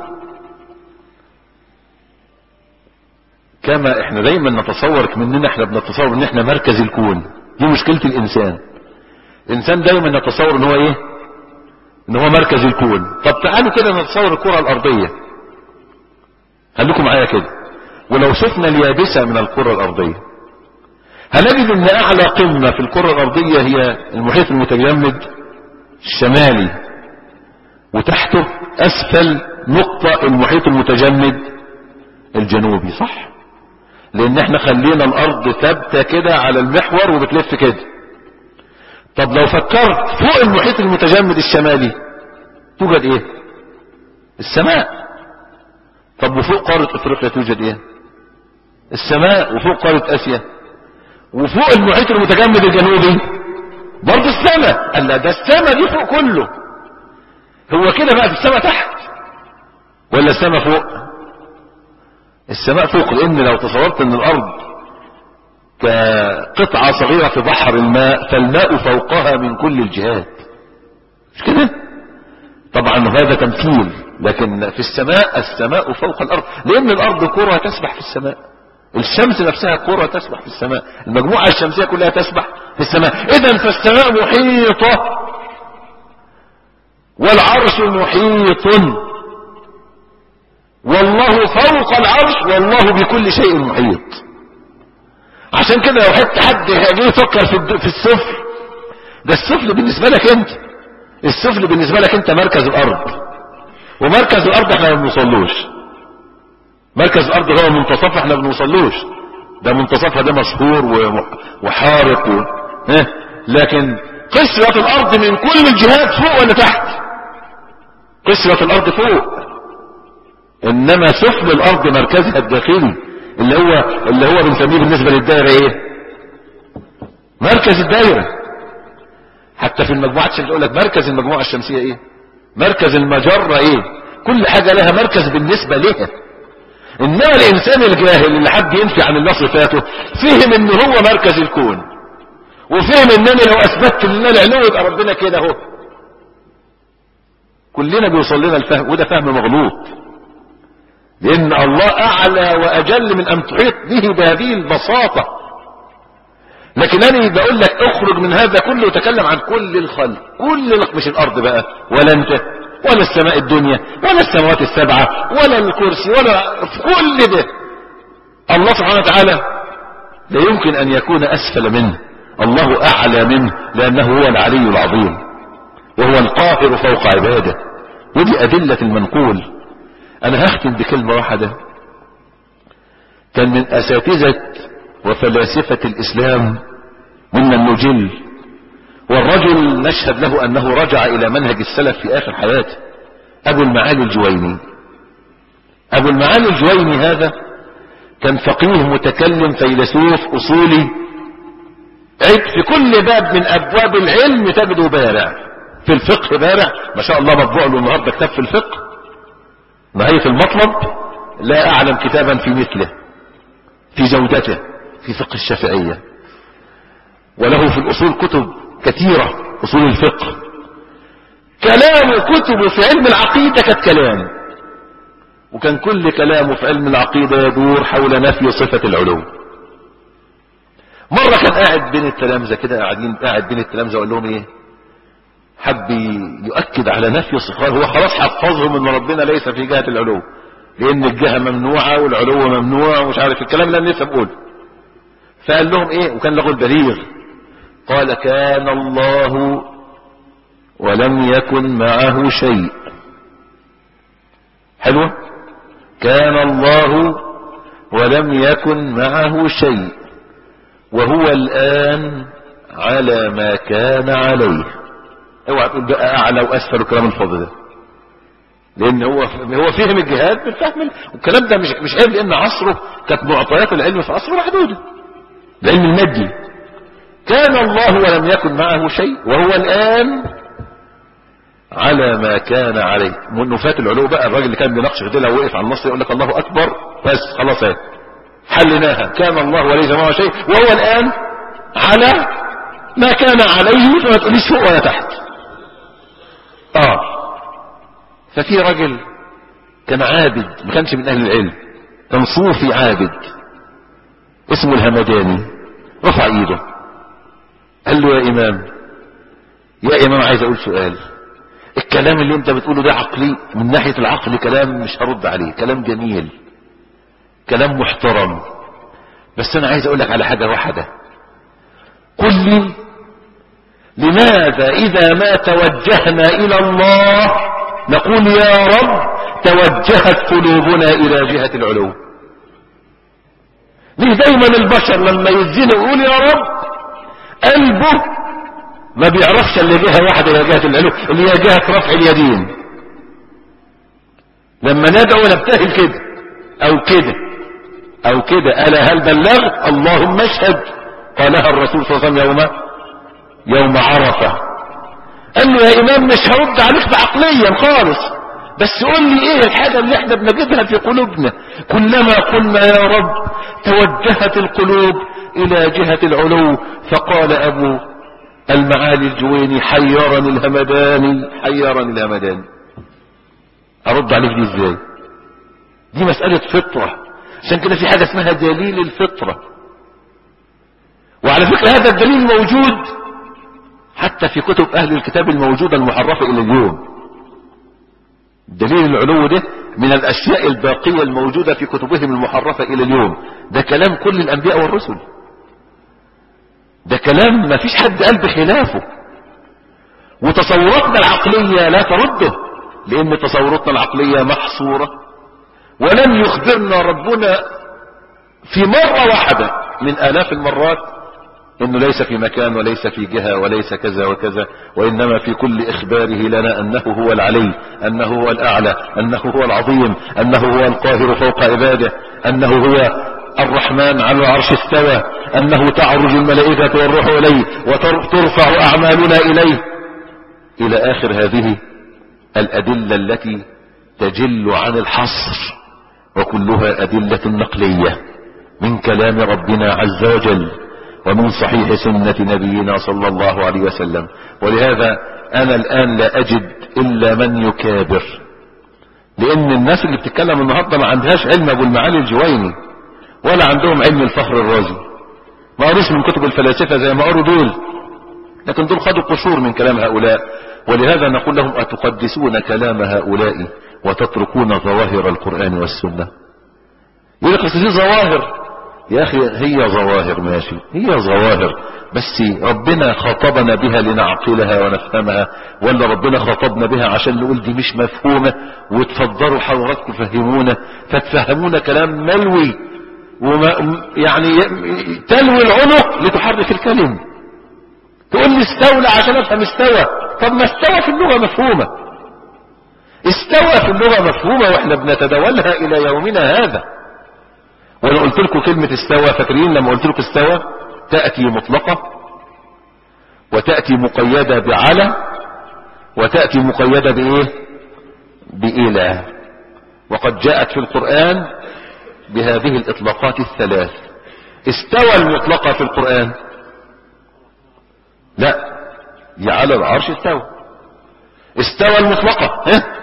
Speaker 1: كما احنا دايما نتصور مننا احنا بنتصور ان احنا مركز الكون دي مشكلة الانسان الانسان دايما يتصور ان هو ايه ان هو مركز الكون طب تعالوا كده نتصور الكرة الارضية خليكم معايا كده ولو شفنا اليابسة من الكرة الارضية هنجد ان اعلى قمة في الكرة الارضية هي المحيط المتجمد الشمالي وتحته اسفل نقطة المحيط المتجمد الجنوبي صح لان احنا خلينا الارض ثابتة كده على المحور وبتلف كده طب لو فكرت فوق المحيط المتجمد الشمالي توجد ايه السماء طب وفوق قارة افريقيا توجد ايه السماء وفوق قارة اسيا وفوق المحيط المتجمد الجنوبي برضه السماء قال لا ده السماء دي فوق كله هو كده بقى في السماء تحت ولا السماء فوق السماء فوق لان لو تصورت ان الارض كقطعة صغيرة في بحر الماء فالماء فوقها من كل الجهات مش كده طبعا هذا تمثيل لكن في السماء السماء فوق الارض لان الارض كرة تسبح في السماء الشمس نفسها كرة تسبح في السماء المجموعة الشمسية كلها تسبح في السماء اذا فالسماء محيطة والعرش محيط والله فوق العرش والله بكل شيء محيط عشان كده لو حتى حد جه يفكر في الد- في السفل ده السفل بالنسبة لك انت السفل بالنسبة لك انت مركز الارض ومركز الارض احنا ما بنوصلوش مركز الارض هو منتصفها احنا ما بنوصلوش ده منتصفها ده مسحور و- وحارق و... ها؟ لكن قشرة الارض من كل الجهات فوق ولا تحت قشرة الارض فوق انما سفل الارض مركزها الداخلي اللي هو اللي هو بنسميه بالنسبة للدائرة ايه مركز الدائرة حتى في المجموعات الشمسية يقول لك مركز المجموعة الشمسية ايه مركز المجرة ايه كل حاجة لها مركز بالنسبة لها انما الانسان الجاهل اللي حد ينفي عن الله صفاته فهم ان هو مركز الكون وفهم ان انا لو اثبتت ان انا علو يبقى ربنا كده اهو كلنا بيوصل لنا الفهم وده فهم مغلوط لان الله اعلى واجل من ان تحيط به بهذه البساطة لكن انا بقول لك اخرج من هذا كله وتكلم عن كل الخلق كل الخلق مش الارض بقى ولا انت ولا السماء الدنيا ولا السماوات السبعة ولا الكرسي ولا كل ده الله سبحانه وتعالى لا يمكن ان يكون اسفل منه الله اعلى منه لانه هو العلي العظيم وهو القاهر فوق عباده ودي ادلة المنقول انا هختم بكلمة واحدة كان من اساتذة وفلاسفة الاسلام ممن النجل والرجل نشهد له انه رجع الى منهج السلف في اخر حياته ابو المعالي الجويني ابو المعالي الجويني هذا كان فقيه متكلم فيلسوف اصولي عد في كل باب من ابواب العلم تجده بارع في الفقه بارع ما شاء الله مطبوع له النهارده كتاب في الفقه نهاية المطلب لا اعلم كتابا في مثله في جودته في فقه الشافعية وله في الاصول كتب كثيرة اصول الفقه كلام كتبه في علم العقيدة كانت كلام وكان كل كلامه في علم العقيدة يدور حول نفي صفة العلو مرة كان قاعد بين التلامذة كده قاعدين قاعد بين التلامذة وقال لهم ايه حب يؤكد على نفي صفات هو خلاص حفظهم ان ربنا ليس في جهة العلو لان الجهة ممنوعة والعلو ممنوع ومش عارف الكلام اللي انا لسه بقوله فقال لهم ايه وكان له البليغ قال كان الله ولم يكن معه شيء حلوة كان الله ولم يكن معه شيء وهو الآن على ما كان عليه اوعى تقول بقى اعلى واسفل وكلام الفاضي ده لان هو هو فهم الجهاد بالفهم والكلام ده مش مش عيب لان عصره كانت معطيات العلم في عصره محدوده العلم المادي كان الله ولم يكن معه شيء وهو الان على ما كان عليه نفاة العلو بقى الراجل اللي كان بيناقش في ديلها وقف على النص يقول لك الله اكبر بس خلاص اهي حلناها كان الله وليس معه شيء وهو الان على ما كان عليه فما تقوليش فوق ولا تحت اه ففي رجل كان عابد ما كانش من اهل العلم كان صوفي عابد اسمه الهمداني رفع ايده قال له يا امام يا امام عايز اقول سؤال الكلام اللي انت بتقوله ده عقلي من ناحية العقل كلام مش هرد عليه كلام جميل كلام محترم بس انا عايز اقول لك على حاجة واحدة قل لي لماذا اذا ما توجهنا الى الله نقول يا رب توجهت قلوبنا الى جهة العلو ليه دايما البشر لما يزين يقول يا رب قلبه ما بيعرفش اللي جهة واحدة هي جهة العلو اللي هي جهة رفع اليدين لما ندعو نبتهل كده او كده او كده الا هل بلغت اللهم اشهد قالها الرسول صلى الله عليه وسلم يوم يوم عرفة قال له يا امام مش هرد عليك بعقليا خالص بس قول لي ايه الحاجة اللي احنا بنجدها في قلوبنا كلما قلنا يا رب توجهت القلوب الى جهة العلو فقال ابو المعالي الجويني حيرني الهمداني حيرني الهمداني ارد عليك دي ازاي دي مسألة فطرة عشان كده في حاجة اسمها دليل الفطرة وعلى فكرة هذا الدليل موجود حتى في كتب اهل الكتاب الموجودة المحرفة الى اليوم دليل العلو ده من الاشياء الباقية الموجودة في كتبهم المحرفة الى اليوم ده كلام كل الانبياء والرسل ده كلام ما فيش حد قال بخلافه وتصوراتنا العقلية لا ترده لان تصوراتنا العقلية محصورة ولم يخبرنا ربنا في مرة واحدة من آلاف المرات انه ليس في مكان وليس في جهة وليس كذا وكذا وانما في كل اخباره لنا انه هو العلي انه هو الاعلى انه هو العظيم انه هو القاهر فوق عباده انه هو الرحمن على العرش استوى انه تعرج الملائكة والروح اليه وترفع اعمالنا اليه الى اخر هذه الادلة التي تجل عن الحصر وكلها ادلة نقلية من كلام ربنا عز وجل ومن صحيح سنة نبينا صلى الله عليه وسلم ولهذا انا الان لا اجد الا من يكابر لان الناس اللي بتتكلم النهاردة ما عندهاش علم ابو المعالي الجويني ولا عندهم علم الفخر الرازي ما قروش من كتب الفلاسفة زي ما قروا دول لكن دول خدوا قشور من كلام هؤلاء ولهذا نقول لهم أتقدسون كلام هؤلاء وتتركون ظواهر القرآن والسنة يقول لك دي ظواهر يا أخي هي ظواهر ماشي هي ظواهر بس ربنا خاطبنا بها لنعقلها ونفهمها ولا ربنا خاطبنا بها عشان نقول دي مش مفهومة وتفضلوا حضراتكم فهمونا فتفهمونا كلام ملوي وما يعني تلوي العنق لتحرك الكلم تقول لي استولى عشان افهم استوى طب ما استوى في اللغة مفهومة استوى في اللغة مفهومة واحنا بنتداولها الى يومنا هذا وانا قلت لكم كلمة استوى فاكرين لما قلت لكم استوى تأتي مطلقة وتأتي مقيدة بعلى وتأتي مقيدة بايه بإله وقد جاءت في القرآن بهذه الاطلاقات الثلاث استوى المطلقة في القرآن لا دي على العرش استوى استوى المطلقة ها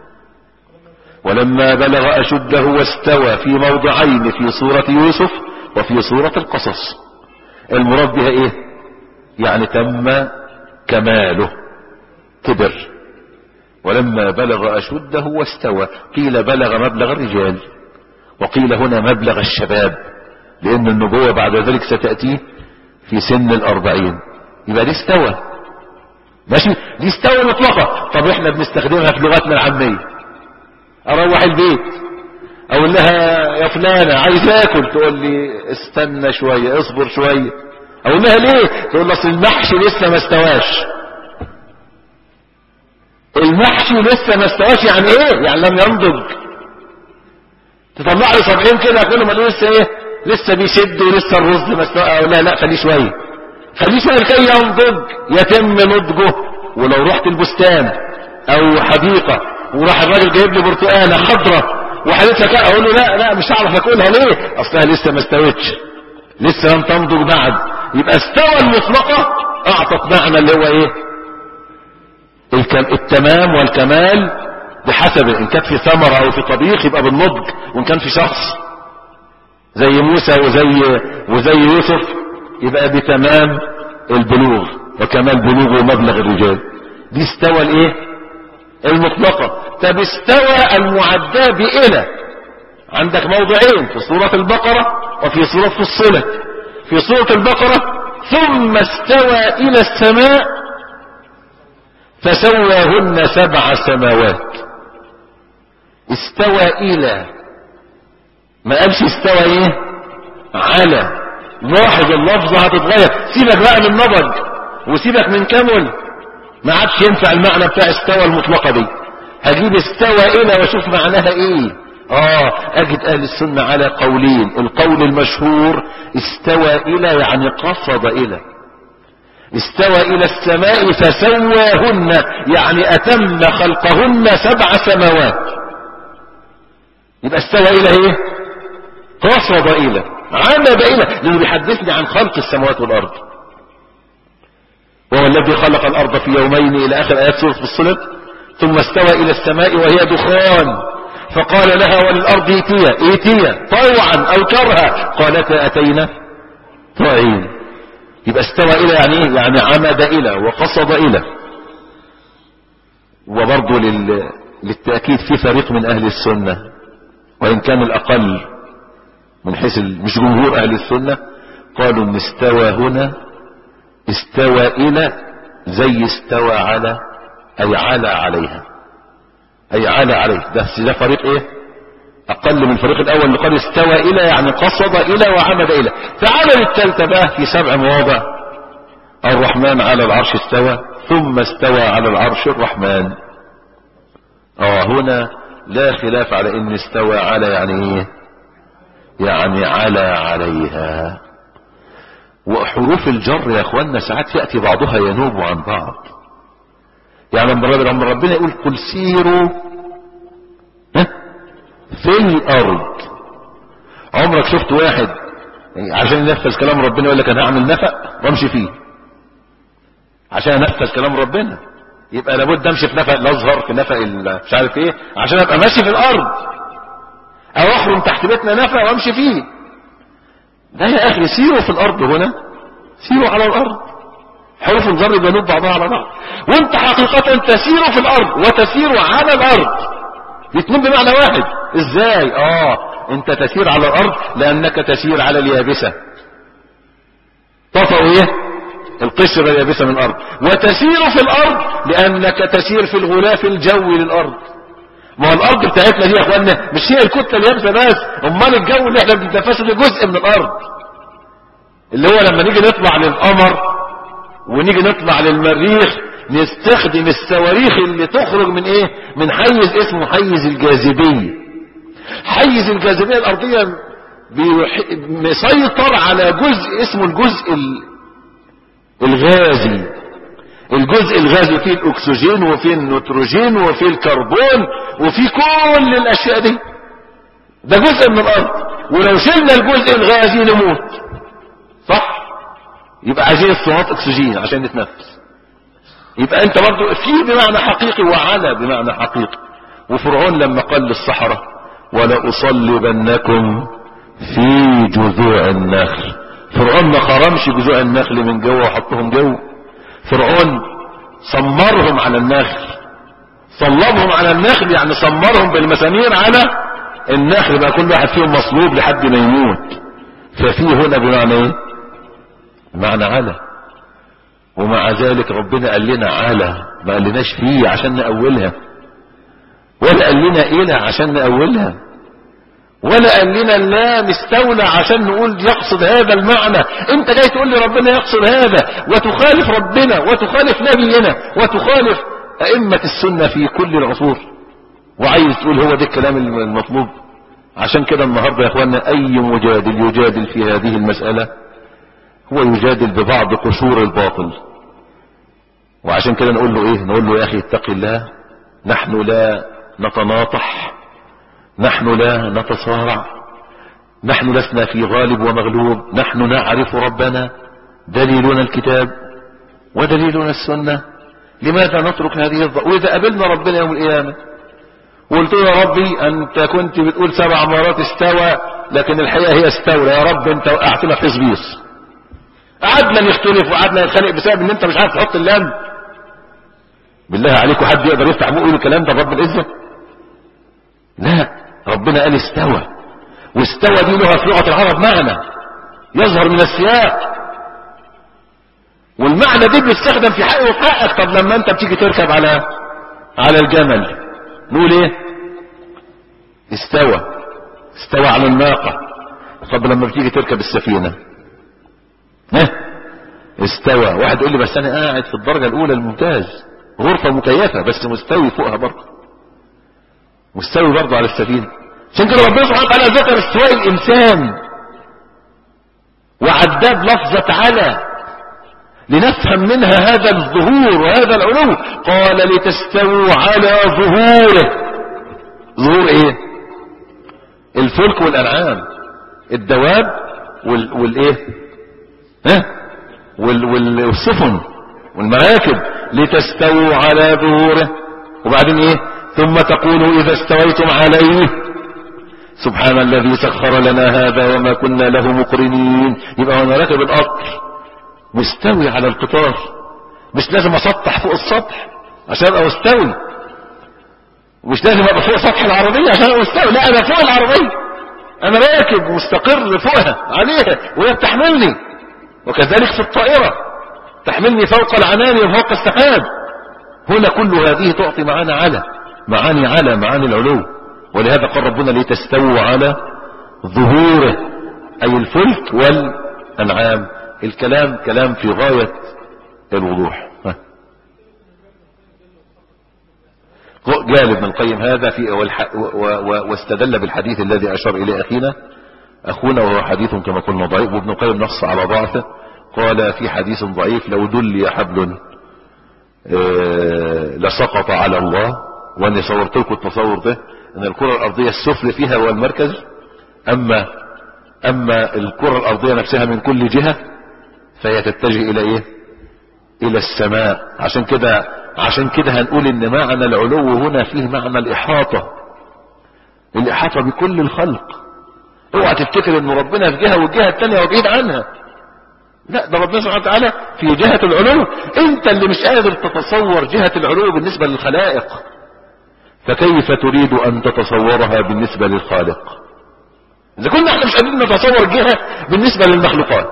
Speaker 1: ولما بلغ أشده واستوى في موضعين في سورة يوسف وفي سورة القصص المراد بها ايه يعني تم كماله كبر ولما بلغ أشده واستوى قيل بلغ مبلغ الرجال وقيل هنا مبلغ الشباب لأن النبوة بعد ذلك ستأتي في سن الأربعين يبقى دي استوى ماشي دي استوى مطلقة طب احنا بنستخدمها في لغتنا العامية اروح البيت اقول لها يا فلانة عايز اكل تقول لي استنى شوية اصبر شوية اقول لها ليه تقول لي اصل المحشي لسه ما استواش المحشي لسه ما استواش يعني ايه يعني لم ينضج تطلع لي سبعين كده كل ما لسه ايه لسه بيشد ولسه الرز ما استوى اقول لها لا خليه شوية خليه شوية لكي ينضج يتم نضجه ولو رحت البستان او حديقة وراح الراجل جايب لي برتقانه خضراء وحالتها كده اقول له لا لا مش هعرف اكلها ليه اصلها لسه ما استوتش لسه لم تنضج بعد يبقى استوى المطلقه اعطت معنى اللي هو ايه التمام والكمال بحسب ان كانت في ثمره او في طبيخ يبقى بالنضج وان كان في شخص زي موسى وزي وزي يوسف يبقى بتمام البلوغ وكمال بلوغ ومبلغ الرجال دي استوى الايه المطلقة طب استوى المعدى بإلى عندك موضعين في سورة البقرة وفي سورة فصلت في سورة البقرة ثم استوى إلى السماء فسواهن سبع سماوات استوى إلى ما قالش استوى ايه على لاحظ اللفظة هتتغير سيبك بقى من نضج وسيبك من كمل ما عادش ينفع المعنى بتاع استوى المطلقة دي هجيب استوى الى واشوف معناها ايه اه اجد اهل السنة على قولين القول المشهور استوى الى يعني قصد الى استوى الى السماء فسواهن يعني اتم خلقهن سبع سماوات يبقى استوى الى ايه قصد الى عمد الى لانه بيحدثني عن خلق السماوات والارض وهو الذي خلق الارض في يومين الى اخر ايات سوره الصلب ثم استوى الى السماء وهي دخان فقال لها وللارض ايتيا ايتيا طوعا او كرها قالتا اتينا طائعين يبقى استوى الى يعني ايه يعني عمد الى وقصد الى وبرضه لل... للتأكيد في فريق من اهل السنة وان كان الاقل من حيث ال... مش جمهور اهل السنة قالوا ان استوى هنا استوى الى زي استوى على اي على عليها اي على عليه ده ده فريق ايه اقل من الفريق الاول اللي قال استوى الى يعني قصد الى وعمد الى تعالى للثالثه بقى في سبع مواضع الرحمن على العرش استوى ثم استوى على العرش الرحمن اه هنا لا خلاف على ان استوى على يعني ايه يعني على عليها وحروف الجر يا اخوانا ساعات يأتي بعضها ينوب عن بعض يعني لما ربنا يقول قل سيروا في الارض عمرك شفت واحد عشان ينفذ كلام ربنا يقول لك انا هعمل نفق وامشي فيه عشان انفذ كلام ربنا يبقى لابد امشي في نفق الازهر في نفق مش عارف ايه عشان ابقى ماشي في الارض او اخرم تحت بيتنا نفق وامشي فيه لا يا اخي سيروا في الارض هنا سيروا على الارض حروف الجر بينوب بعضها على بعض وانت حقيقة تسير في الارض وتسير على الارض الاثنين بمعنى واحد ازاي اه انت تسير على الارض لانك تسير على اليابسة تطأ ايه القشرة اليابسة من الارض وتسير في الارض لانك تسير في الغلاف الجوي للارض ما هو الارض بتاعتنا دي يا اخوانا مش هي الكتله اليابسه بس امال الجو اللي احنا بنتنفسه ده جزء من الارض اللي هو لما نيجي نطلع للقمر ونيجي نطلع للمريخ نستخدم الصواريخ اللي تخرج من ايه من حيز اسمه حيز الجاذبيه حيز الجاذبيه الارضيه بيح... مسيطر على جزء اسمه الجزء ال... الغازي الجزء الغازي فيه الاكسجين وفيه النيتروجين وفيه الكربون وفيه كل الاشياء دي ده جزء من الارض ولو شلنا الجزء الغازي نموت صح يبقى عايزين الصمات اكسجين عشان نتنفس يبقى انت برضو في بمعنى حقيقي وعلى بمعنى حقيقي وفرعون لما قال للصحراء ولأصلبنكم في جذوع النخل فرعون ما خرمش جذوع النخل من جوه وحطهم جوه فرعون صمرهم على النخل صلبهم على النخل يعني صمرهم بالمسامير على النخل بقى كل واحد فيهم مصلوب لحد ما يموت ففي هنا بمعنى ايه بمعنى على ومع ذلك ربنا قال لنا على ما قالناش فيه عشان نأولها ولا قال لنا إلى عشان نأولها ولا قال لنا لا نستولى عشان نقول يقصد هذا المعنى انت جاي تقول لي ربنا يقصد هذا وتخالف ربنا وتخالف نبينا وتخالف أئمة السنة في كل العصور وعايز تقول هو ده الكلام المطلوب عشان كده النهاردة يا اخوانا اي مجادل يجادل في هذه المسألة هو يجادل ببعض قشور الباطل وعشان كده نقول له ايه نقول له يا اخي اتق الله نحن لا نتناطح نحن لا نتصارع نحن لسنا في غالب ومغلوب نحن نعرف ربنا دليلنا الكتاب ودليلنا السنة لماذا نترك هذه الضوء واذا قابلنا ربنا يوم القيامة وقلت له يا ربي انت كنت بتقول سبع مرات استوى لكن الحقيقة هي استولى يا رب انت وقعتنا في صبيص قعدنا نختلف وقعدنا نتخانق بسبب ان انت مش عارف تحط اللام بالله عليكم حد يقدر يفتح بقه يقول الكلام ده رب العزة لا ربنا قال استوى واستوى دي لغة في لغة العرب معنى يظهر من السياق والمعنى دي بيستخدم في حقي وفي حقك طب لما انت بتيجي تركب على على الجمل نقول ايه استوى استوى على الناقة طب لما بتيجي تركب السفينة ها استوى واحد يقول لي بس انا قاعد في الدرجة الاولى الممتاز غرفة مكيفة بس مستوي فوقها برضه مستوي برضه على السفينة عشان كده ربنا سبحانه وتعالى ذكر استواء الإنسان وعداد لفظة على لنفهم منها هذا الظهور وهذا العلو قال لتستووا على ظهوره ظهور ايه الفلك والانعام الدواب وال والايه ها وال وال والسفن والمراكب لتستووا على ظهوره وبعدين ايه ثم تقولوا اذا استويتم عليه سبحان الذي سخر لنا هذا وما كنا له مقرنين يبقى وانا راكب القطر مستوي على القطار مش لازم اسطح فوق السطح عشان ابقى مستوي مش لازم ابقى فوق سطح العربية عشان ابقى مستوي لا انا فوق العربية انا راكب مستقر فوقها عليها وهي بتحملني وكذلك في الطائرة تحملني فوق العنان وفوق السحاب هنا كل هذه تعطي معانا على معاني على معاني العلو ولهذا قال ربنا لتستووا على ظهوره اي الفلك والانعام الكلام كلام في غاية الوضوح ها. جال ابن القيم هذا في والح... و... و... واستدل بالحديث الذي اشار اليه اخينا اخونا وهو حديث كما قلنا ضعيف وابن القيم نص على ضعفه قال في حديث ضعيف لو دلي حبل آه لسقط على الله واني صورت لكم التصور ده ان الكرة الارضية السفل فيها هو المركز اما اما الكرة الارضية نفسها من كل جهة فهي تتجه الى ايه الى السماء عشان كده عشان كده هنقول ان معنى العلو هنا فيه معنى الاحاطة الاحاطة بكل الخلق اوعى تفتكر ان ربنا في جهة والجهة التانية وبعيد عنها لا ده ربنا سبحانه وتعالى في جهة العلو انت اللي مش قادر تتصور جهة العلو بالنسبة للخلائق فكيف تريد ان تتصورها بالنسبة للخالق اذا كنا احنا مش قادرين نتصور جهة بالنسبة للمخلوقات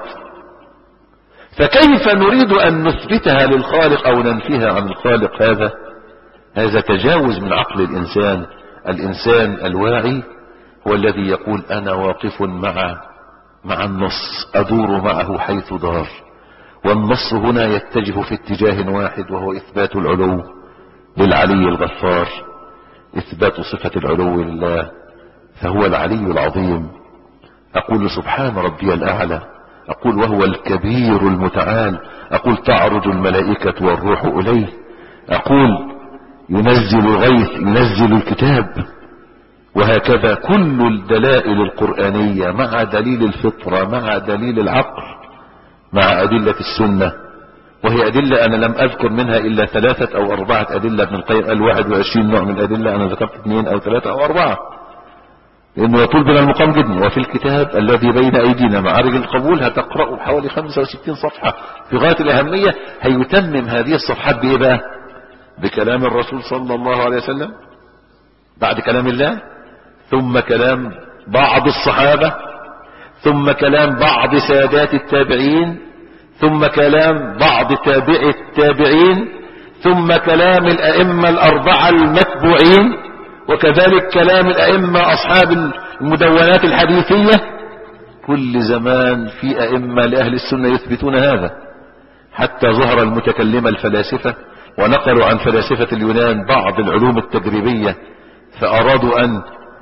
Speaker 1: فكيف نريد ان نثبتها للخالق او ننفيها عن الخالق هذا هذا تجاوز من عقل الانسان الانسان الواعي هو الذي يقول انا واقف مع مع النص ادور معه حيث دار والنص هنا يتجه في اتجاه واحد وهو اثبات العلو للعلي الغفار اثبات صفة العلو لله فهو العلي العظيم اقول سبحان ربي الاعلى اقول وهو الكبير المتعال اقول تعرج الملائكة والروح اليه اقول ينزل الغيث ينزل الكتاب وهكذا كل الدلائل القرآنية مع دليل الفطرة مع دليل العقل مع أدلة السنة وهي أدلة أنا لم أذكر منها إلا ثلاثة أو أربعة أدلة ابن القيم قال واحد وعشرين نوع من الأدلة أنا ذكرت اثنين أو ثلاثة أو أربعة لأنه يطول بنا المقام جدا وفي الكتاب الذي بين أيدينا معارج القبول هتقرأه حوالي 65 صفحة في غاية الأهمية هيتمم هذه الصفحات بإيه بقى بكلام الرسول صلى الله عليه وسلم بعد كلام الله ثم كلام بعض الصحابة ثم كلام بعض سادات التابعين ثم كلام بعض تابع التابعين ثم كلام الأئمة الأربعة المتبوعين وكذلك كلام الأئمة أصحاب المدونات الحديثية كل زمان في أئمة لأهل السنة يثبتون هذا حتى ظهر المتكلمة الفلاسفة ونقلوا عن فلاسفة اليونان بعض العلوم التجريبية فأرادوا أن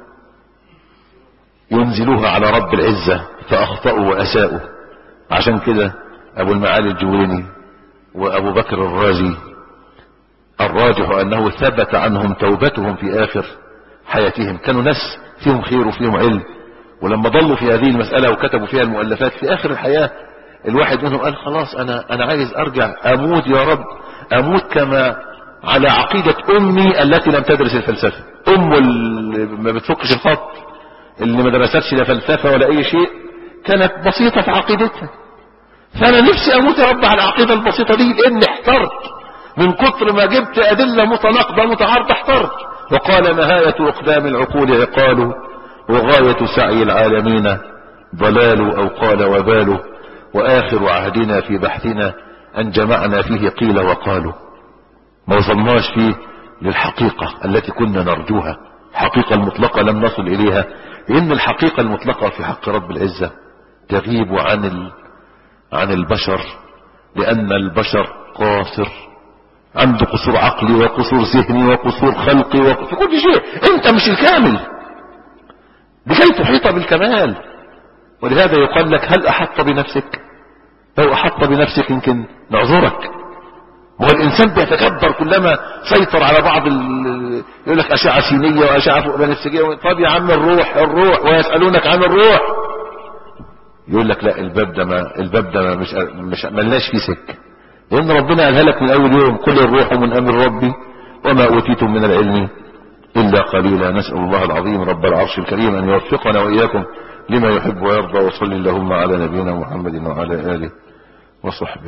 Speaker 1: ينزلوها على رب العزة فأخطأوا وأساءوا عشان كده أبو المعالي الجويني وأبو بكر الرازي الراجح أنه ثبت عنهم توبتهم في آخر حياتهم كانوا ناس فيهم خير وفيهم علم ولما ضلوا في هذه المسألة وكتبوا فيها المؤلفات في آخر الحياة الواحد منهم قال خلاص أنا, أنا عايز أرجع أموت يا رب أموت كما على عقيدة أمي التي لم تدرس الفلسفة أم اللي ما بتفكش الخط اللي ما درستش لا فلسفة ولا أي شيء كانت بسيطة في عقيدتها فأنا نفسي أموت يا رب على العقيدة البسيطة دي لأني احترت من كتر ما جبت أدلة متناقضة متعارضة احترت وقال نهاية أقدام العقول عقال وغاية سعي العالمين ضلال أو قال وبال وآخر عهدنا في بحثنا أن جمعنا فيه قيل وقالوا ما وصلناش فيه للحقيقة التي كنا نرجوها الحقيقة المطلقة لم نصل إليها لأن الحقيقة المطلقة في حق رب العزة تغيب عن ال... عن البشر لأن البشر قاصر عنده قصور عقلي وقصور ذهني وقصور خلقي وفي كل شيء انت مش الكامل لكي تحيط بالكمال ولهذا يقال لك هل أحط بنفسك لو أحط بنفسك يمكن نعذرك هو الإنسان بيتكبر كلما سيطر على بعض ال... يقول لك أشعة سينية وأشعة فوق بنفسجية طب يا عم الروح الروح ويسألونك عن الروح يقول لك لا الباب ده ما الباب ده ما مش مش ملناش فيه سكه لان ربنا قالها لك من اول يوم كل الروح من امر ربي وما اوتيتم من العلم الا قليلا نسال الله العظيم رب العرش الكريم ان يوفقنا واياكم لما يحب ويرضى وصل اللهم على نبينا محمد وعلى اله وصحبه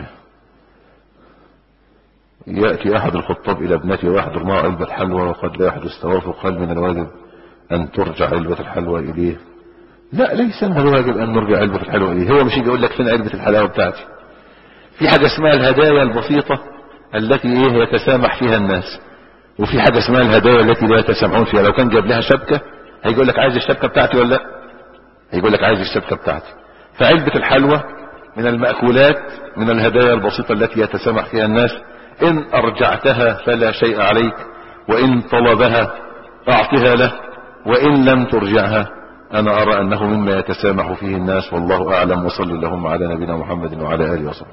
Speaker 1: ياتي احد الخطاب الى ابنته ويحضر معه علبه حلوى وقد لا يحدث توافق قال من الواجب ان ترجع علبه الحلوى اليه لا ليس من الواجب ان نرجع علبة الحلوى اليه هو مش يجي يقول لك فين علبة الحلاوة بتاعتي في حاجة اسمها الهدايا البسيطة التي ايه يتسامح فيها الناس وفي حاجة اسمها الهدايا التي لا يتسامحون فيها لو كان جاب لها شبكة هيقول لك عايز الشبكة بتاعتي ولا لا هيقول لك عايز الشبكة بتاعتي فعلبة الحلوى من المأكولات من الهدايا البسيطة التي يتسامح فيها الناس ان ارجعتها فلا شيء عليك وان طلبها اعطها له وان لم ترجعها أنا أرى أنه مما يتسامح فيه الناس والله أعلم وصل اللهم على نبينا محمد وعلى آله وصحبه